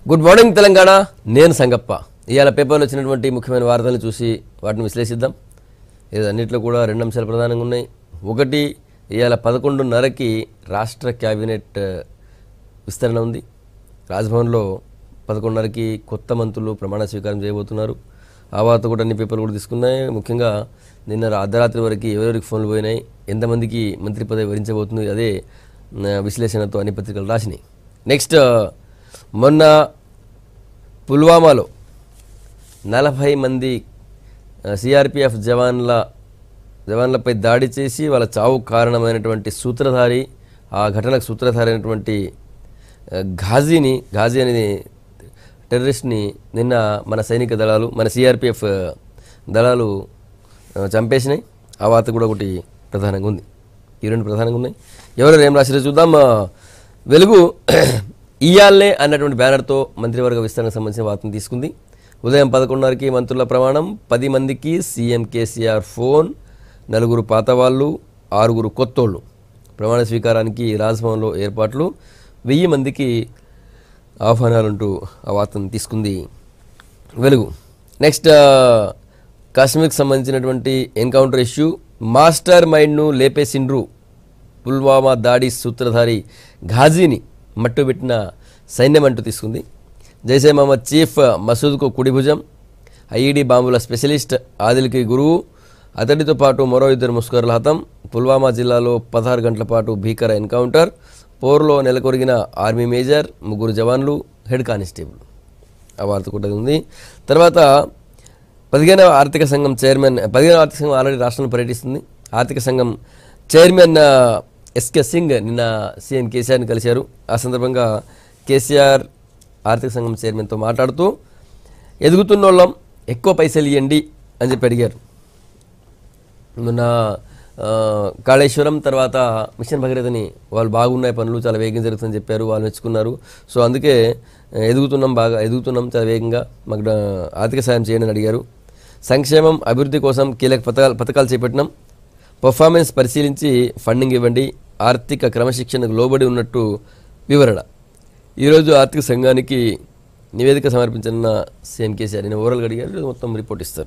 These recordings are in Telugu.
గుడ్ మార్నింగ్ తెలంగాణ నేను సంగప్ప ఇవాళ పేపర్లో వచ్చినటువంటి ముఖ్యమైన వార్తలను చూసి వాటిని విశ్లేషిద్దాం ఇది అన్నింటిలో కూడా రెండు అంశాలు ప్రధానంగా ఉన్నాయి ఒకటి ఇవాళ పదకొండున్నరకి రాష్ట్ర క్యాబినెట్ ఆ, విస్తరణ ఉంది రాజ్భవన్లో పదకొండున్నరకి కొత్త మంత్రులు ప్రమాణ స్వీకారం చేయబోతున్నారు ఆ వార్త కూడా అన్ని పేపర్లు కూడా తీసుకున్నాయి ముఖ్యంగా నిన్న అర్ధరాత్రి వరకు ఎవరెవరికి ఫోన్లు పోయినాయి ఎంతమందికి మంత్రి పదవి వరించబోతుంది అదే ఆ, విశ్లేషణతో అన్ని పత్రికలు రాసినాయి నెక్స్ట్ మొన్న పుల్వామాలో నలభై మంది సిఆర్పిఎఫ్ జవాన్ల జవాన్లపై దాడి చేసి వాళ్ళ చావు కారణమైనటువంటి సూత్రధారి ఆ ఘటనకు సూత్రధారి అయినటువంటి ఆ, ఘాజీని ఘాజీ అనేది టెర్రరిస్ట్ని నిన్న మన సైనిక దళాలు మన సిఆర్పిఎఫ్ దళాలు ఆ, చంపేసినాయి ఆ వార్త కూడా ఒకటి ప్రధానంగా ఉంది ఈ రెండు ప్రధానంగా ఉన్నాయి ఎవరెవరు ఏం రాసిరో చూద్దాం ఆ, వెలుగు ఇయాల్లే అన్నటువంటి బ్యానర్తో మంత్రివర్గ విస్తరణకు సంబంధించిన వార్తను తీసుకుంది ఉదయం పదకొండున్నరకి మంత్రుల ప్రమాణం పది మందికి సీఎం కేసీఆర్ ఫోన్ నలుగురు పాత వాళ్ళు ఆరుగురు కొత్తోళ్ళు ప్రమాణ స్వీకారానికి రాజ్భవన్లో ఏర్పాట్లు వెయ్యి మందికి ఆహ్వానాలంటూ ఆ వార్తను తీసుకుంది వెలుగు నెక్స్ట్ ఆ, కాశ్మీర్కి సంబంధించినటువంటి ఎన్కౌంటర్ ఇష్యూ మాస్టర్ మైండ్ను లేపేసిండ్రు పుల్వామా దాడి సూత్రధారి ఘాజీని మట్టుబెట్టిన సైన్యం అంటూ తీసుకుంది జైసే మహమ్మద్ చీఫ్ మసూద్కు కుడి భుజం ఐఈడీ బాంబుల స్పెషలిస్ట్ ఆదిల్కి గురువు అతడితో పాటు మరో ఇద్దరు ముస్కర్ల హతం పుల్వామా జిల్లాలో పదహారు గంటల పాటు భీకర ఎన్కౌంటర్ పోర్లో నెలకొరిగిన ఆర్మీ మేజర్ ముగ్గురు జవాన్లు హెడ్ కానిస్టేబుల్ ఆ వార్త కూడా ఉంది తర్వాత పదిహేనవ ఆర్థిక సంఘం చైర్మన్ పదిహేనవ ఆర్థిక సంఘం ఆల్రెడీ రాష్ట్రంలో పర్యటిస్తుంది ఆర్థిక సంఘం చైర్మన్ ఆ, ఎస్కే సింగ్ నిన్న సీఎం కేసీఆర్ని కలిశారు ఆ సందర్భంగా కేసీఆర్ ఆర్థిక సంఘం చైర్మన్తో మాట్లాడుతూ ఎదుగుతున్న వాళ్ళం ఎక్కువ పైసలు ఇవ్వండి అని చెప్పి అడిగారు మొన్న ఆ, కాళేశ్వరం తర్వాత మిషన్ భగీరథని వాళ్ళు బాగున్నాయి పనులు చాలా వేగంగా జరుగుతుందని చెప్పారు వాళ్ళు మెచ్చుకున్నారు సో అందుకే ఆ, ఎదుగుతున్నాం బాగా ఎదుగుతున్నాం చాలా వేగంగా మాకు డా- ఆర్థిక సాయం చేయండి అని అడిగారు సంక్షేమం అభివృద్ధి కోసం కీలక పథకాలు పథకాలు చేపట్టినాం పర్ఫార్మెన్స్ పరిశీలించి ఫండింగ్ ఇవ్వండి ఆర్థిక క్రమశిక్షణకు లోబడి ఉన్నట్టు వివరణ ఈరోజు ఆర్థిక సంఘానికి నివేదిక సమర్పించిన సీఎం కేసీఆర్ నేను ఓవరాల్గా అడిగారు ఈరోజు మొత్తం రిపోర్ట్ ఇస్తారు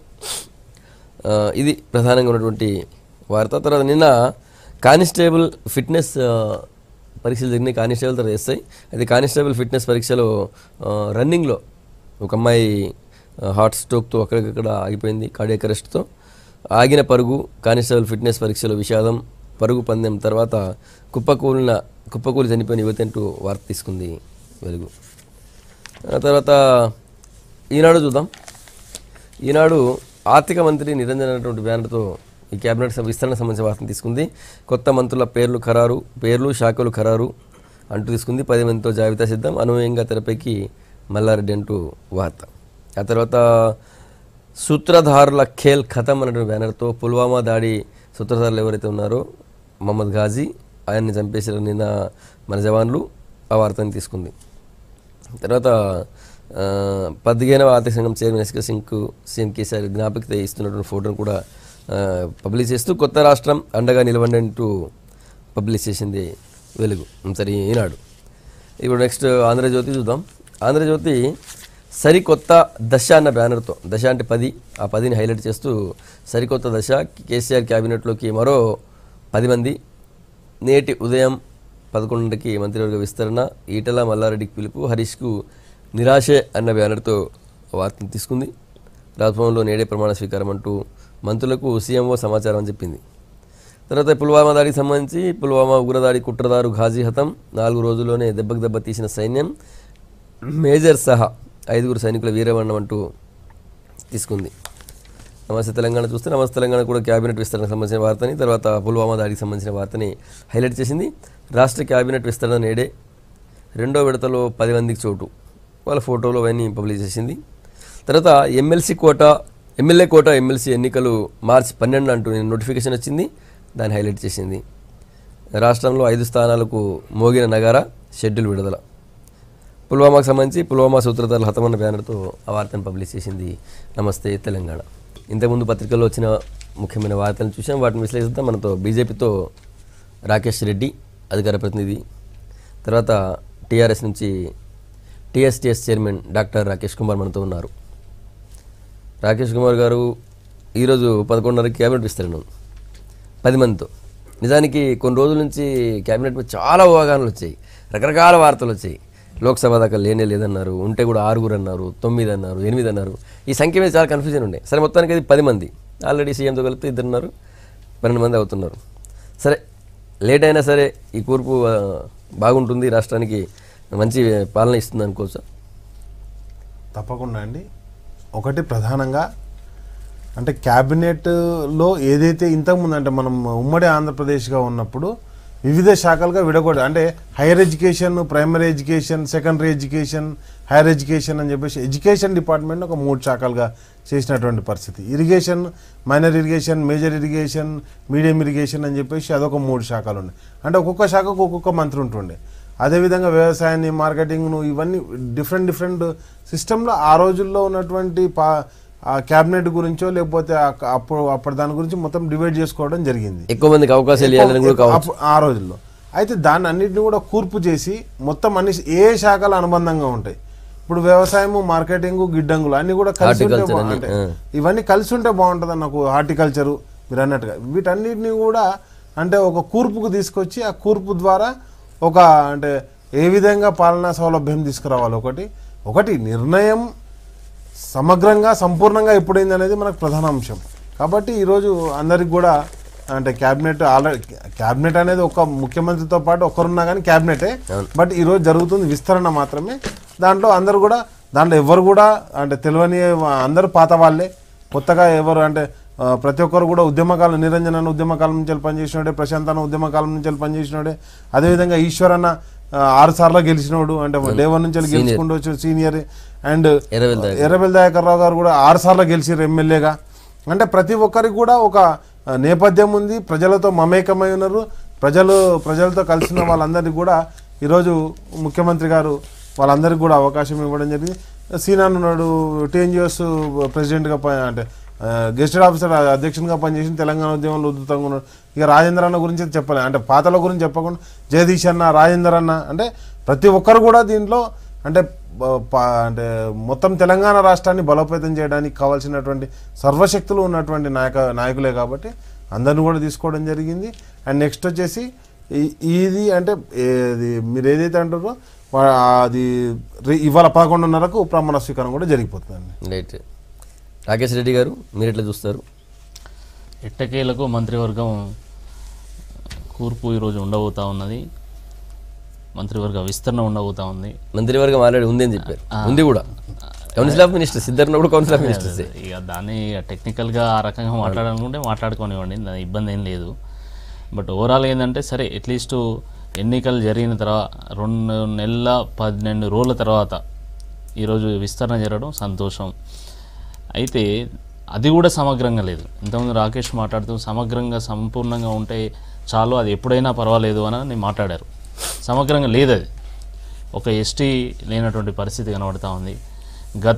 ఆ, ఇది ప్రధానంగా ఉన్నటువంటి వార్త తర్వాత నిన్న కానిస్టేబుల్ ఫిట్నెస్ ఆ, పరీక్షలు జరిగినాయి కానిస్టేబుల్ తర్వాత ఎస్ఐ అయితే కానిస్టేబుల్ ఫిట్నెస్ పరీక్షలో ఆ, రన్నింగ్లో ఒక అమ్మాయి ఆ, హార్ట్ స్ట్రోక్తో అక్కడికక్కడ ఆగిపోయింది కార్డియక్ అరెస్ట్తో ఆగిన పరుగు కానిస్టేబుల్ ఫిట్నెస్ పరీక్షలో విషాదం పరుగు పందెం తర్వాత కుప్పకూలిన కుప్పకూలి చనిపోయిన యువతి అంటూ వార్త తీసుకుంది వెలుగు ఆ తర్వాత ఈనాడు చూద్దాం ఈనాడు ఆర్థిక మంత్రి నిరంజన్ అనేటువంటి బ్యానర్తో ఈ కేబినెట్ సభ విస్తరణ సంబంధించిన వార్తను తీసుకుంది కొత్త మంత్రుల పేర్లు ఖరారు పేర్లు శాఖలు ఖరారు అంటూ తీసుకుంది పది మందితో జాబితా సిద్ధం అనూహ్యంగా తెరపైకి మల్లారెడ్డి అంటూ వార్త ఆ తర్వాత సూత్రధారుల ఖేల్ ఖతం అనేటువంటి బ్యానర్తో పుల్వామా దాడి సూత్రధారులు ఎవరైతే ఉన్నారో మహమ్మద్ ఘాజీ ఆయన్ని చంపేసిన నిన్న మన జవాన్లు ఆ వార్తని తీసుకుంది తర్వాత ఆ, పదిహేనవ ఆర్థిక సంఘం చైర్మన్ ఎస్కే సింగ్కు సీఎం కేసీఆర్ జ్ఞాపికత ఇస్తున్నటువంటి ఫోటోను కూడా ఆ, పబ్లిష్ చేస్తూ కొత్త రాష్ట్రం అండగా నిలవండి అంటూ పబ్లిష్ చేసింది వెలుగు సరే ఈనాడు ఇప్పుడు నెక్స్ట్ ఆంధ్రజ్యోతి చూద్దాం ఆంధ్రజ్యోతి సరికొత్త దశ అన్న బ్యానర్తో దశ అంటే పది ఆ పదిని హైలైట్ చేస్తూ సరికొత్త దశ కేసీఆర్ క్యాబినెట్లోకి మరో పది మంది నేటి ఉదయం పదకొండుకి మంత్రివర్గ విస్తరణ ఈటల మల్లారెడ్డికి పిలుపు హరీష్కు నిరాశే అన్న బ్యానర్తో వార్తను తీసుకుంది రాజ్భవన్లో నేడే ప్రమాణ స్వీకారం అంటూ మంత్రులకు సీఎంఓ సమాచారం అని చెప్పింది తర్వాత పుల్వామా దాడికి సంబంధించి పుల్వామా ఉగ్రదాడి కుట్రదారు ఘాజీ హతం నాలుగు రోజుల్లోనే దెబ్బకు దెబ్బ తీసిన సైన్యం మేజర్ సహా ఐదుగురు సైనికుల వీరమరణం అంటూ తీసుకుంది నమస్తే తెలంగాణ చూస్తే నమస్తే తెలంగాణ కూడా క్యాబినెట్ విస్తరణకు సంబంధించిన వార్తని తర్వాత పుల్వామా దాడికి సంబంధించిన వార్తని హైలైట్ చేసింది రాష్ట్ర క్యాబినెట్ విస్తరణ నేడే రెండో విడతలో పది మందికి చోటు వాళ్ళ ఫోటోలు అవన్నీ పబ్లిష్ చేసింది తర్వాత MLC quota MLA quota MLC ఎన్నికలు మార్చి పన్నెండు అంటూ నేను నోటిఫికేషన్ వచ్చింది దాన్ని హైలైట్ చేసింది రాష్ట్రంలో ఐదు స్థానాలకు మోగిన నగార షెడ్యూల్ విడుదల పుల్వామాకు సంబంధించి పుల్వామా సూత్రధారుల హతమన్న బ్యానర్తో ఆ వార్తను పబ్లిష్ చేసింది నమస్తే తెలంగాణ ఇంతకుముందు పత్రికల్లో వచ్చిన ముఖ్యమైన వార్తలను చూసాం వాటిని విశ్లేషిద్దాం మనతో బీజేపీతో రాకేష్ రెడ్డి అధికార ప్రతినిధి తర్వాత టీఆర్ఎస్ నుంచి TSTS chairman doctor Rakesh Kumar మనతో ఉన్నారు రాకేష్ కుమార్ గారు ఈరోజు పదకొండున్నరకి క్యాబినెట్ విస్తరణ ఉంది. పది మందితో నిజానికి కొన్ని రోజుల నుంచి క్యాబినెట్ మీద చాలా ఊహాగానాలు వచ్చాయి రకరకాల వార్తలు వచ్చాయి లోక్సభ దాకా లేనే లేదన్నారు ఉంటే కూడా ఆరుగురు అన్నారు తొమ్మిది అన్నారు ఎనిమిది అన్నారు ఈ సంఖ్య మీద చాలా కన్ఫ్యూజన్ ఉండే సరే మొత్తానికి అది పది మంది ఆల్రెడీ సీఎంతో కలిపితే ఇద్దరు ఉన్నారు పన్నెండు మంది అవుతున్నారు సరే లేట్ అయినా సరే ఈ కూర్పు ఆ, బాగుంటుంది రాష్ట్రానికి మంచి పాలన ఇస్తుంది అనుకోవచ్చా తప్పకుండా అండి ఒకటి ప్రధానంగా అంటే క్యాబినెట్లో ఏదైతే ఇంతకుముందు అంటే మనం ఉమ్మడి ఆంధ్రప్రదేశ్గా ఉన్నప్పుడు వివిధ శాఖలుగా విడగొడ అంటే higher education primary education secondary education higher education అని చెప్పేసి ఎడ్యుకేషన్ డిపార్ట్మెంట్ ఒక మూడు శాఖలుగా చేసినటువంటి పరిస్థితి irrigation minor irrigation major irrigation medium irrigation అని చెప్పేసి అదొక మూడు శాఖలు ఉన్నాయి అంటే ఒక్కొక్క శాఖకు ఒక్కొక్క మంత్రి ఉంటుండే అదేవిధంగా వ్యవసాయాన్ని మార్కెటింగ్ను ఇవన్నీ డిఫరెంట్ డిఫరెంట్ సిస్టంలో ఆ రోజుల్లో ఉన్నటువంటి పా ఆ క్యాబినెట్ గురించో లేకపోతే ఆ- అప్పుడు అప్పటి దాని గురించి మొత్తం డివైడ్ చేసుకోవడం జరిగింది ఎక్కువ మందికి అవకాశాలు ఇవ్వాలని కూడా కావచ్చు అప్పు- ఆ రోజుల్లో అయితే దాన్ని అన్నింటిని కూడా కూర్పు చేసి మొత్తం అన్ని ఏ శాఖలు అనుబంధంగా ఉంటాయి ఇప్పుడు వ్యవసాయము మార్కెటింగ్ గిడ్డంగులు అన్ని కూడా కలిసి ఉంటే Horticulture బా- అన్ని, అంటే ఆ. ఇవన్నీ కలిసి ఉంటే బాగుంటుంది నాకు హార్టికల్చరు మీరు అన్నట్టుగా వీటన్నిటిని కూడా అంటే ఒక కూర్పుకు తీసుకొచ్చి ఆ కూర్పు ద్వారా ఒక అంటే ఏ విధంగా పాలనా సౌలభ్యం తీసుకురావాలి ఒకటి ఒకటి నిర్ణయం సమగ్రంగా సంపూర్ణంగా ఎప్పుడైంది అనేది మనకు ప్రధాన అంశం కాబట్టి ఈరోజు అందరికి కూడా అంటే క్యాబినెట్ ఆల్రెడీ క్యాబినెట్ అనేది ఒక ముఖ్యమంత్రితో పాటు ఒక్కరున్నా కానీ క్యాబినెటే బట్ ఈరోజు జరుగుతుంది విస్తరణ మాత్రమే దాంట్లో అందరు కూడా దాంట్లో ఎవరు కూడా అంటే తెలియని అందరూ పాత వాళ్ళే కొత్తగా ఎవరు అంటే ఆ, ప్రతి ఒక్కరు కూడా ఉద్యమకాలం నిరంజన్ అన్న ఉద్యమకాలం నుంచి వెళ్ళి పనిచేసినోడే ప్రశాంత్ అన్న ఉద్యమకాలం నుంచి వెళ్ళి పనిచేసినోడే అదేవిధంగా ఈశ్వర్ అన్న ఆ, ఆరు సార్లు గెలిచినోడు అంటే డే వన్ నుంచి వెళ్ళి గెలుచుకుంటూ వచ్చి సీనియర్ అండ్ ఎర్రవెల్లి దయాకర్. ఎర్రబెల్లి దయాకర్ రావు గారు కూడా ఆరు సార్లు గెలిచారు ఎమ్మెల్యేగా అంటే ప్రతి ఒక్కరికి కూడా ఒక ఆ, నేపథ్యం ఉంది ప్రజలతో మమేకమై ఉన్నారు ప్రజలు ప్రజలతో కలిసిన వాళ్ళందరికీ కూడా ఈరోజు ముఖ్యమంత్రి గారు వాళ్ళందరికీ కూడా అవకాశం ఇవ్వడం జరిగింది సీనాన్ ఉన్నాడు టీఎన్జిఎస్ ప్రెసిడెంట్గా ప- అంటే ఆ, గెస్టెడ్ ఆఫీసర్ అధ్యక్షునిగా పనిచేసిన తెలంగాణ ఉద్యమంలో ఉద్ధృతంగా ఉన్నాడు ఇక రాజేంద్ర అన్న గురించి చెప్పలే అంటే పాతల గురించి చెప్పకుండా జగదీష్ అన్న రాజేందర్ అన్న అంటే ప్రతి ఒక్కరు కూడా దీంట్లో అంటే బ- ప- అంటే మొత్తం తెలంగాణ రాష్ట్రాన్ని బలోపేతం చేయడానికి కావాల్సినటువంటి సర్వశక్తులు ఉన్నటువంటి నాయక నాయకులే కాబట్టి అందరిని కూడా తీసుకోవడం జరిగింది అండ్ నెక్స్ట్ వచ్చేసి ఈ- ఇది అంటే ఏది మీరు ఏదైతే అంటారో వా- అది రి- ఇవాళ పదకొండున్నరకు ప్రమాణ స్వీకారం కూడా జరిగిపోతుందండి రైట్ రాకేష్ రెడ్డి గారు మీరు ఎట్లా చూస్తారు ఎట్టకేలకు మంత్రివర్గం కూర్పు ఈరోజు ఉండబోతా ఉన్నది మంత్రివర్గ విస్తరణ ఉండబోతా ఉంది మంత్రివర్గం ఆల్రెడీ ఉంది అని చెప్పారు ఉంది కూడా కౌన్సిల్ ఆఫ్ మినిస్టర్స్ ఇద్దరు కూడా కౌన్సిల్ ఆఫ్ మినిస్టర్స్ ఇక దాన్ని టెక్నికల్గా ఆ రకంగా మాట్లాడాలనుకుంటే మాట్లాడుకోనివ్వండి దాని ఇబ్బంది ఏం లేదు బట్ ఓవరాల్ ఏంటంటే సరే అట్లీస్ట్ ఎన్నికలు జరిగిన తర్వాత రెండు నెలల పన్నెండు రోజుల తర్వాత ఈరోజు విస్తరణ జరగడం సంతోషం అయితే అది కూడా సమగ్రంగా లేదు ఇంతకుముందు రాకేష్ మాట్లాడుతూ సమగ్రంగా సంపూర్ణంగా ఉంటే చాలు అది ఎప్పుడైనా పర్వాలేదు అని నేను మాట్లాడారు సమగ్రంగా లేదు అది ఒక ఎస్టీ లేనటువంటి పరిస్థితి కనబడతా ఉంది గత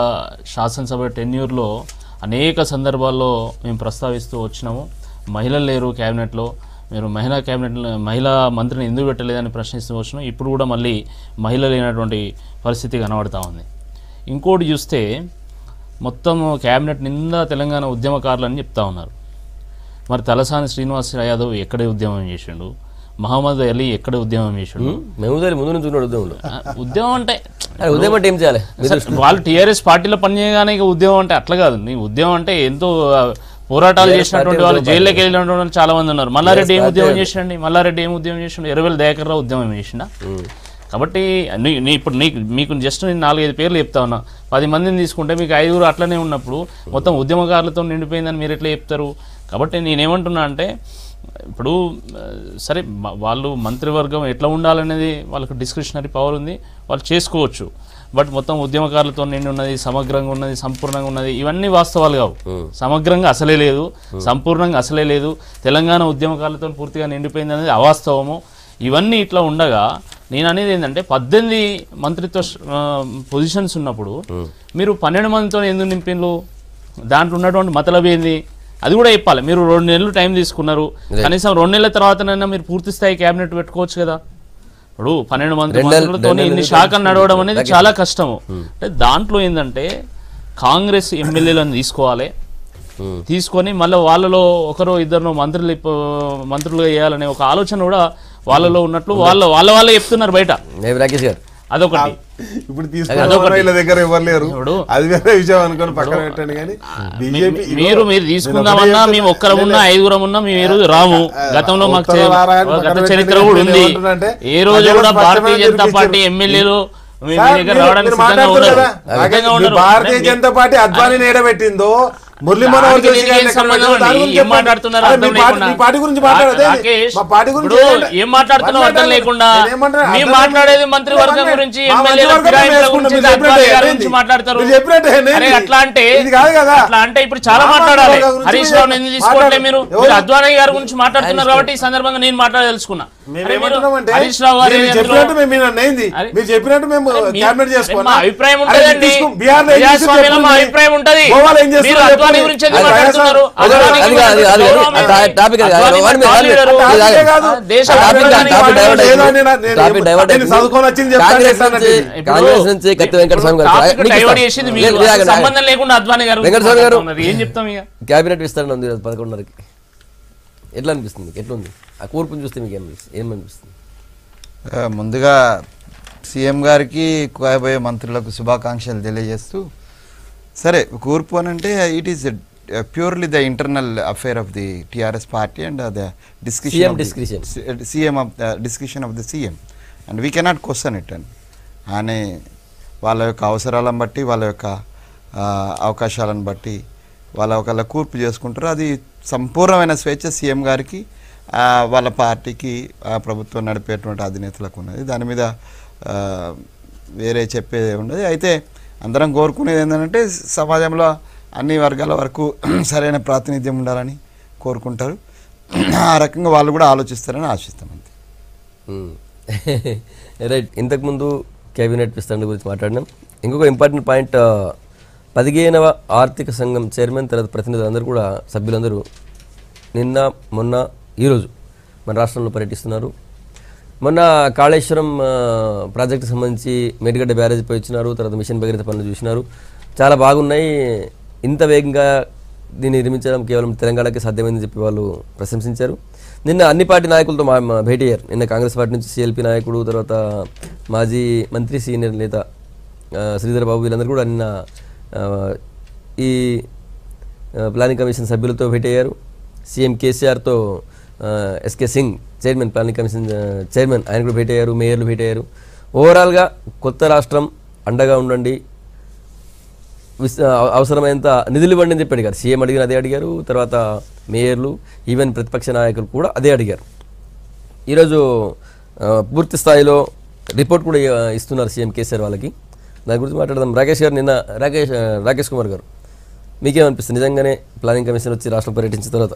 శాసనసభ టెన్యూర్లో అనేక సందర్భాల్లో మేము ప్రస్తావిస్తూ వచ్చినాము మహిళలు లేరు క్యాబినెట్లో మీరు మహిళా క్యాబినెట్ మహిళా మంత్రిని ఎందుకు పెట్టలేదని ప్రశ్నిస్తూ వచ్చినాం ఇప్పుడు కూడా మళ్ళీ మహిళ లేనటువంటి పరిస్థితి కనబడతా ఉంది ఇంకోటి చూస్తే మొత్తం క్యాబినెట్ నిండా తెలంగాణ ఉద్యమకారులు అని చెప్తా ఉన్నారు మరి తలసాని శ్రీనివాస్ యాదవ్ ఎక్కడే ఉద్యమం చేసిండు మహమ్మద్ అలీ ఎక్కడ ఉద్యమం చేసిండు మేము ముందు నుంచి ఉన్నాడు ఉద్యమంలో ఆ, ఉద్యమం అంటే అరే ఉదయం అంటే ఏం చేయాలి సరే, వాళ్ళు టీఆర్ఎస్ పార్టీలో పనిచేయగానే ఇక ఉద్యమం అంటే అట్లా కాదు నీ ఉద్యమం అంటే ఎంతో ఆ, పోరాటాలు చేసినటువంటి వాళ్ళు జైల్లోకి వెళ్ళినటువంటి వాళ్ళు చాలా మంది ఉన్నారు మల్లారెడ్డి ఏం ఉద్యమం చేసిండి మల్లారెడ్డి ఏం ఉద్యమం చేసిండు ఎర్రవేల దయాకర్ రావు ఉద్యమం చేసిండా కాబట్టి నీ నీ ఇప్పుడు నీకు మీకు జస్ట్ నేను నాలుగైదు పేర్లు చెప్తా ఉన్నా పది మందిని తీసుకుంటే మీకు ఐదుగురు అట్లనే ఉన్నప్పుడు మొత్తం ఉద్యమకారులతో నిండిపోయిందని మీరు ఎట్లా చెప్తారు కాబట్టి నేనేమంటున్నా అంటే ఇప్పుడు ఆ, సరే మ- వాళ్ళు మంత్రివర్గం ఎట్లా ఉండాలనేది వాళ్ళకు డిస్క్రిషనరీ పవర్ ఉంది వాళ్ళు చేసుకోవచ్చు బట్ మొత్తం ఉద్యమకారులతో నిండి ఉన్నది సమగ్రంగా ఉన్నది సంపూర్ణంగా ఉన్నది ఇవన్నీ వాస్తవాలు కావు సమగ్రంగా అసలే లేదు సంపూర్ణంగా అసలే లేదు తెలంగాణ ఉద్యమకారులతో పూర్తిగా నిండిపోయింది అనేది అవాస్తవము ఇవన్నీ ఇట్లా ఉండగా నేను అనేది ఏంటంటే పద్దెనిమిది మంత్రిత్వ పొజిషన్స్ ఉన్నప్పుడు మీరు పన్నెండు మందితో ఎందుకు నింపిండ్రు దాంట్లో ఉన్నటువంటి మతలబ్ ఏంది అది కూడా చెప్పాలి మీరు రెండు నెలలు టైం తీసుకున్నారు కనీసం రెండు నెలల తర్వాతనైనా మీరు పూర్తి స్థాయి క్యాబినెట్ పెట్టుకోవచ్చు కదా ఇప్పుడు పన్నెండు మంది రెండు నెలలు- మంత్రులతో రెండు ఇన్ని నెలలు శాఖలు నడవడం అనేది చాలా కష్టము అంటే దాంట్లో ఏంటంటే కాంగ్రెస్ ఎమ్మెల్యేలను తీసుకోవాలి ఉమ్. తీసుకొని మళ్ళీ వాళ్ళలో ఒకరు ఇద్దరు మంత్రులు ఇప్ప- మంత్రులుగా చేయాలనే ఒక ఆలోచన కూడా వాళ్ళలో ఉన్నట్లు వాళ్ళ వాళ్ళ వాళ్ళే చెప్తున్నారు బయట మేబీ రాకేష్ గారు అదొకటి ఇప్పుడు తీసుకున్న వీళ్ళ దగ్గర ఎవరు లేరు ఇప్పుడు- అది వేరే విషయం అనుకొని పక్కన పెట్టండి కానీ బీజేపీ మీరు మీరు తీసుకుందామన్నా మేము ఒక్కరం ఉన్నా ఐదుగురం ఉన్నా మేము ఏ రోజు రాము గతంలో మాకు చే- ఉత్తరాల ఆయన పక్కన గత పెట్టి చరిత్ర కూడా నేను ఉంది ఏమంటున్నానంటే, ఏ రోజు ప్రజలు కూడా భారతీయ స్పష్టమైన జనతా తీర్పు పార్టీ ఇచ్చారు. ఎమ్మెల్యేలు మీ సార్, దగ్గర మీరు- రావడానికి మీరు సిద్ధంగా మాట్లాడుతున్నారు ఉన్నారు కదా? సిద్ధంగా మీ ఉన్నారు భారతీయ అంటే జనతా పార్టీ అద్వానీ ఏడబెట్టిందో మురళీ దానికి మనోహర్ జోషి దీనికి గారిని ఏం ఎక్కడ సంబంధం పెట్టారో దాని అండి? గురించి ఏం చెప్పండి. మాట్లాడుతున్నారు అరే, అర్థం మీ పార్టీ- లేకుండా? మీ పార్టీ గురించి మాట్లాడదే రాకేష్, మా పార్టీ గురించి ఇప్పుడు ఏంటంటే- ఏం మాట్లాడుతున్నావు అర్థం మాట్లాడాలి. లేకుండా నేను ఏమంటున్నా? మేము అర్థం మాట్లాడేది లేకుండా- మంత్రివర్గం ఏమంటున్నా? గురించి మా ఎమ్మెల్యేల మంత్రివర్గం ఫిరాయింపుల వేసుకుంటాం. గురించి మీరు చెప్పినట్టే అద్వానీ గారి ఏంది? గురించి మాట్లాడతారు మీరు చెప్పినట్టే ఏంది? అరే అట్లా అంటే ఇది కాదు కదా. అట్లా అంటే ఇప్పుడు చాలా మా మాట్లాడాలి మంత్రివర్గం గురించి హరీష్ మీరు రావు ఎందుకు తీసుకోవట్లే మాట్లాడు. మీరు ఎవరు? మీరు అద్వానీ గారి గురించి మాట్లాడుతున్నారు కాబట్టి ఈ సందర్భంగా నేను మాట్లాడదలుచుకున్నా మేము అరే మీరు ఏమంటున్నామంటే, హరీష్ రావు గారు మీరు ఎందులో- చెప్పినట్టు మేము విన్నాం, ఏంది? అరే, మీరు చెప్పినట్టు మేము మీ- క్యాబినెట్ చేసుకోవాలి మా అభిప్రాయం ఉంటదండి ప్రజాస్వామ్యంలో మా అభిప్రాయం ఉంటది మీరు అద్వానీ గురించి ఎందుకు మాట్లాడుతున్నారు అది కాదు, అద్వానీ అది కాదు, అది కాదు, గౌరవం అది ఏంటి? టాపిక్ అది కాదు. అద్వానీ వాడి మీద- థాట్ వాడి మీద- లీడరు. అది కాదు. కాదు. దేశ టాపిక్ అభివృద్ధిని టాపిక్ డైవర్ట్ మాట్లాడాలి. ఏదో అయిపోయింది. నేను- నేను- టాపిక్ డైవర్ట్ నేను అయిపోయింది. చదువుకొని వచ్చింది చెప్తాను కాంగ్రెస్ చేస్తాను నుంచి అంటే. కాంగ్రెస్ నుంచి కత్తి వెంకట స్వామి గారు టాపిక్ నీకు డైవర్ట్ ఇస్తాను. చేసింది లేదు, మీరు లేదు, సంబంధం లేకుండా అద్వానీ గారు వెంకట స్వామి గారు. మాట్లాడుతున్నారు. ఏం చెప్తాం ఇక క్యాబినెట్ విస్తరణ ఉంది ఈరోజు పదకొండున్నరకి ఎట్లా అనిపిస్తుంది మీకు ఎట్లా ఉంది ఆ కూర్పుని చూస్తే మీకు ఏమనిపిస్తుంది ఏమనిపిస్తుంది ఆ, ముందుగా సీఎం గారికి కోయబోయే మంత్రులకు శుభాకాంక్షలు తెలియజేస్తూ సరే కూర్పు అని అంటే it is purely the internal affair of the TRS party and the CM discussion discretion. CM of the discussion of the CM and we cannot question it and ఆయన వాళ్ళ యొక్క అవసరాలను బట్టి వాళ్ళ యొక్క ఆ, అవకాశాలను బట్టి వాళ్ళ ఒకళ్ళ కూర్పు చేసుకుంటారు అది సంపూర్ణమైన స్వేచ్ఛ సీఎం గారికి ఆ, వాళ్ళ పార్టీకి ఆ ప్రభుత్వం నడిపేటువంటి అధినేతలకు ఉన్నది దాని మీద ఆ, వేరే చెప్పేది ఉండదు అయితే అందరం కోరుకునేది ఏంటంటే సమాజంలో అన్ని వర్గాల వరకు సరైన ప్రాతినిధ్యం ఉండాలని కోరుకుంటారు ఆ రకంగా వాళ్ళు కూడా ఆలోచిస్తారని ఆశిస్తాం అంతే రైట్ ఇంతకుముందు కేబినెట్ విస్తరణ గురించి మాట్లాడినాం ఇంకొక ఇంపార్టెంట్ పాయింట్ పదిహేనవ ఆర్థిక సంఘం చైర్మన్ తర్వాత ప్రతినిధులు అందరూ కూడా సభ్యులందరూ నిన్న మొన్న ఈరోజు మన రాష్ట్రంలో పర్యటిస్తున్నారు మొన్న కాళేశ్వరం ఆ, ప్రాజెక్టుకి సంబంధించి మేడిగడ్డ బ్యారేజ్ పోయి వచ్చినారు తర్వాత మిషన్ భగీరథ పనులు చూసినారు చాలా బాగున్నాయి ఇంత వేగంగా దీన్ని నిర్మించడం కేవలం తెలంగాణకి సాధ్యమైందని చెప్పి వాళ్ళు ప్రశంసించారు నిన్న అన్ని పార్టీ నాయకులతో మా మా భేటీ అయ్యారు నిన్న కాంగ్రెస్ పార్టీ నుంచి సిఎల్పి నాయకుడు తర్వాత మాజీ మంత్రి సీనియర్ నేత ఆ, శ్రీధర్ బాబు వీళ్ళందరూ కూడా నిన్న ఆ, ఈ ఆ, ప్లానింగ్ కమిషన్ సభ్యులతో భేటీ అయ్యారు సీఎం కేసీఆర్తో ఆ, S K Singh chairman planning commission ఆ, చైర్మన్ ఆయన కూడా భేటీ అయ్యారు మేయర్లు భేటీ అయ్యారు ఓవరాల్గా కొత్త రాష్ట్రం అండగా ఉండండి విస్ అవ- అవసరమైనంత నిధులు ఇవ్వండి అని చెప్పి అడిగారు సీఎం అడిగిన అదే అడిగారు తర్వాత మేయర్లు ఈవెన్ ప్రతిపక్ష నాయకులు కూడా అదే అడిగారు ఈరోజు ఆ, పూర్తి స్థాయిలో రిపోర్ట్ కూడా ఆ, ఇస్తున్నారు సీఎం కేసీఆర్ వాళ్ళకి దాని గురించి మాట్లాడదాం రాకేష్ గారు నిన్న రాకేష్ ఆ, రాకేష్ కుమార్ గారు మీకేమనిపిస్తుంది నిజంగానే ప్లానింగ్ కమిషన్ వచ్చి రాష్ట్రం పర్యటించిన తర్వాత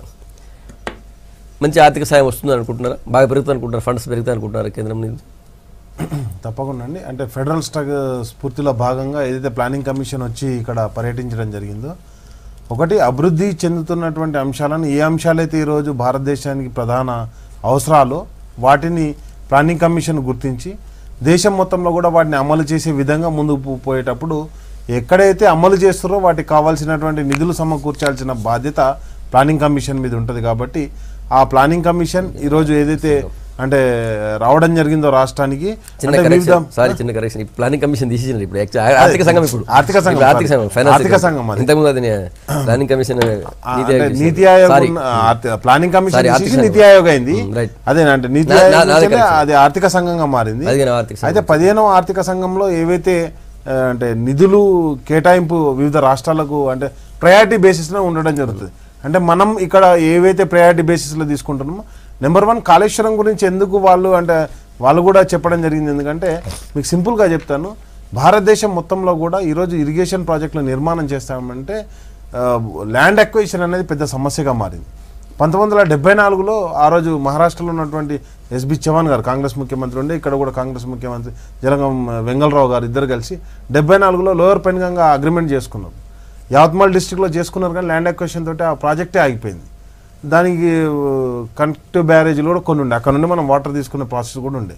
మంచి ఆర్థిక సాయం వస్తుంది అనుకుంటున్నారా బాగా పెరుగుతుంది అనుకుంటున్నారు ఫండ్స్ పెరుగుతాయి అనుకుంటున్నారా కేంద్రం నుంచి తప్పకుండా అండి అంటే ఫెడరల్ స్టగ్ స్ఫూర్తిలో భాగంగా ఏదైతే ప్లానింగ్ కమిషన్ వచ్చి ఇక్కడ పర్యటించడం జరిగిందో ఒకటి అభివృద్ధి చెందుతున్నటువంటి అంశాలను ఏ అంశాలైతే ఈరోజు భారతదేశానికి ప్రధాన అవసరాలు వాటిని ప్లానింగ్ కమిషన్ గుర్తించి దేశం మొత్తంలో కూడా వాటిని అమలు చేసే విధంగా ముందుకు పో- పోయేటప్పుడు ఎక్కడైతే అమలు చేస్తారో వాటికి కావాల్సినటువంటి నిధులు సమకూర్చాల్సిన బాధ్యత ప్లానింగ్ కమిషన్ మీద ఉంటుంది కాబట్టి ఆ ప్లానింగ్ కమిషన్ ఈరోజు ఏదైతే అంటే రావడం జరిగిందో రాష్ట్రానికి చిన్న అంటే వివిధ కరెక్షన్ సారీ చిన్న కరెక్షన్ ఇప్పుడు ప్లానింగ్ కమిషన్ తీసేసింది ఇప్పుడు యాక్చువల్ ఆర్థిక సంఘం ఇప్పుడు ఆర్థిక సంఘం, ఇప్పుడు ఆర్థిక sorry. సంఘం ఫైనాన్స్ ఆర్థిక సంఘం అది. ఇంతకుముందు అది ప్లానింగ్ కమిషన్ ఆ, నీతి అంటే ఆయోగ్ నీతి చేసింది. ఆయోగ్ Sorry. ఉన్న- ఆర్థి- ప్లానింగ్ కమిషన్ Sorry, ఆర్థిక తీసేసి సంఘం. నీతి ఆయోగ్ అయింది Mm, right. అదేనంటే నీతి నా- ఆయోగ్ నా- నాదే నుంచెలే correction. అది ఆర్థిక సంఘంగా మారింది అది కానీ ఆర్థిక సంఘం. అయితే పదిహేనవ ఆర్థిక సంఘంలో ఏవైతే ఆ, అంటే నిధులు కేటాయింపు వివిధ రాష్ట్రాలకు అంటే ప్రయారిటీ బేసిస్లో ఉండడం జరుగుతుంది అంటే మనం ఇక్కడ ఏవైతే ప్రయారిటీ బేసిస్లో తీసుకుంటున్నామో నెంబర్ వన్ కాళేశ్వరం గురించి ఎందుకు వాళ్ళు అంటే వాళ్ళు కూడా చెప్పడం జరిగింది ఎందుకంటే మీకు సింపుల్గా చెప్తాను భారతదేశం మొత్తంలో కూడా ఈరోజు ఇరిగేషన్ ప్రాజెక్టులు నిర్మాణం చేస్తామంటే ల్యాండ్ అక్విజిషన్ అనేది పెద్ద సమస్యగా మారింది పంతొమ్మిది వందల డెబ్బై నాలుగులో ఆ రోజు మహారాష్ట్రలో ఉన్నటువంటి ఎస్బి చవాన్ గారు కాంగ్రెస్ ముఖ్యమంత్రి ఉండే ఇక్కడ కూడా కాంగ్రెస్ ముఖ్యమంత్రి జలగం వెంగళరావు గారు ఇద్దరు కలిసి డెబ్బై నాలుగులో లోయర్ పెన్గంగా అగ్రిమెంట్ చేసుకున్నారు యావత్మాల్ డిస్టిక్లో చేసుకున్నారు కానీ ల్యాండ్ అక్వేషన్ తోటి ఆ ప్రాజెక్టే ఆగిపోయింది దానికి కనెక్టివ్ బ్యారేజీలు కూడా కొన్ని ఉండే అక్కడ నుండి మనం వాటర్ తీసుకునే ప్రాసెస్ కూడా ఉండే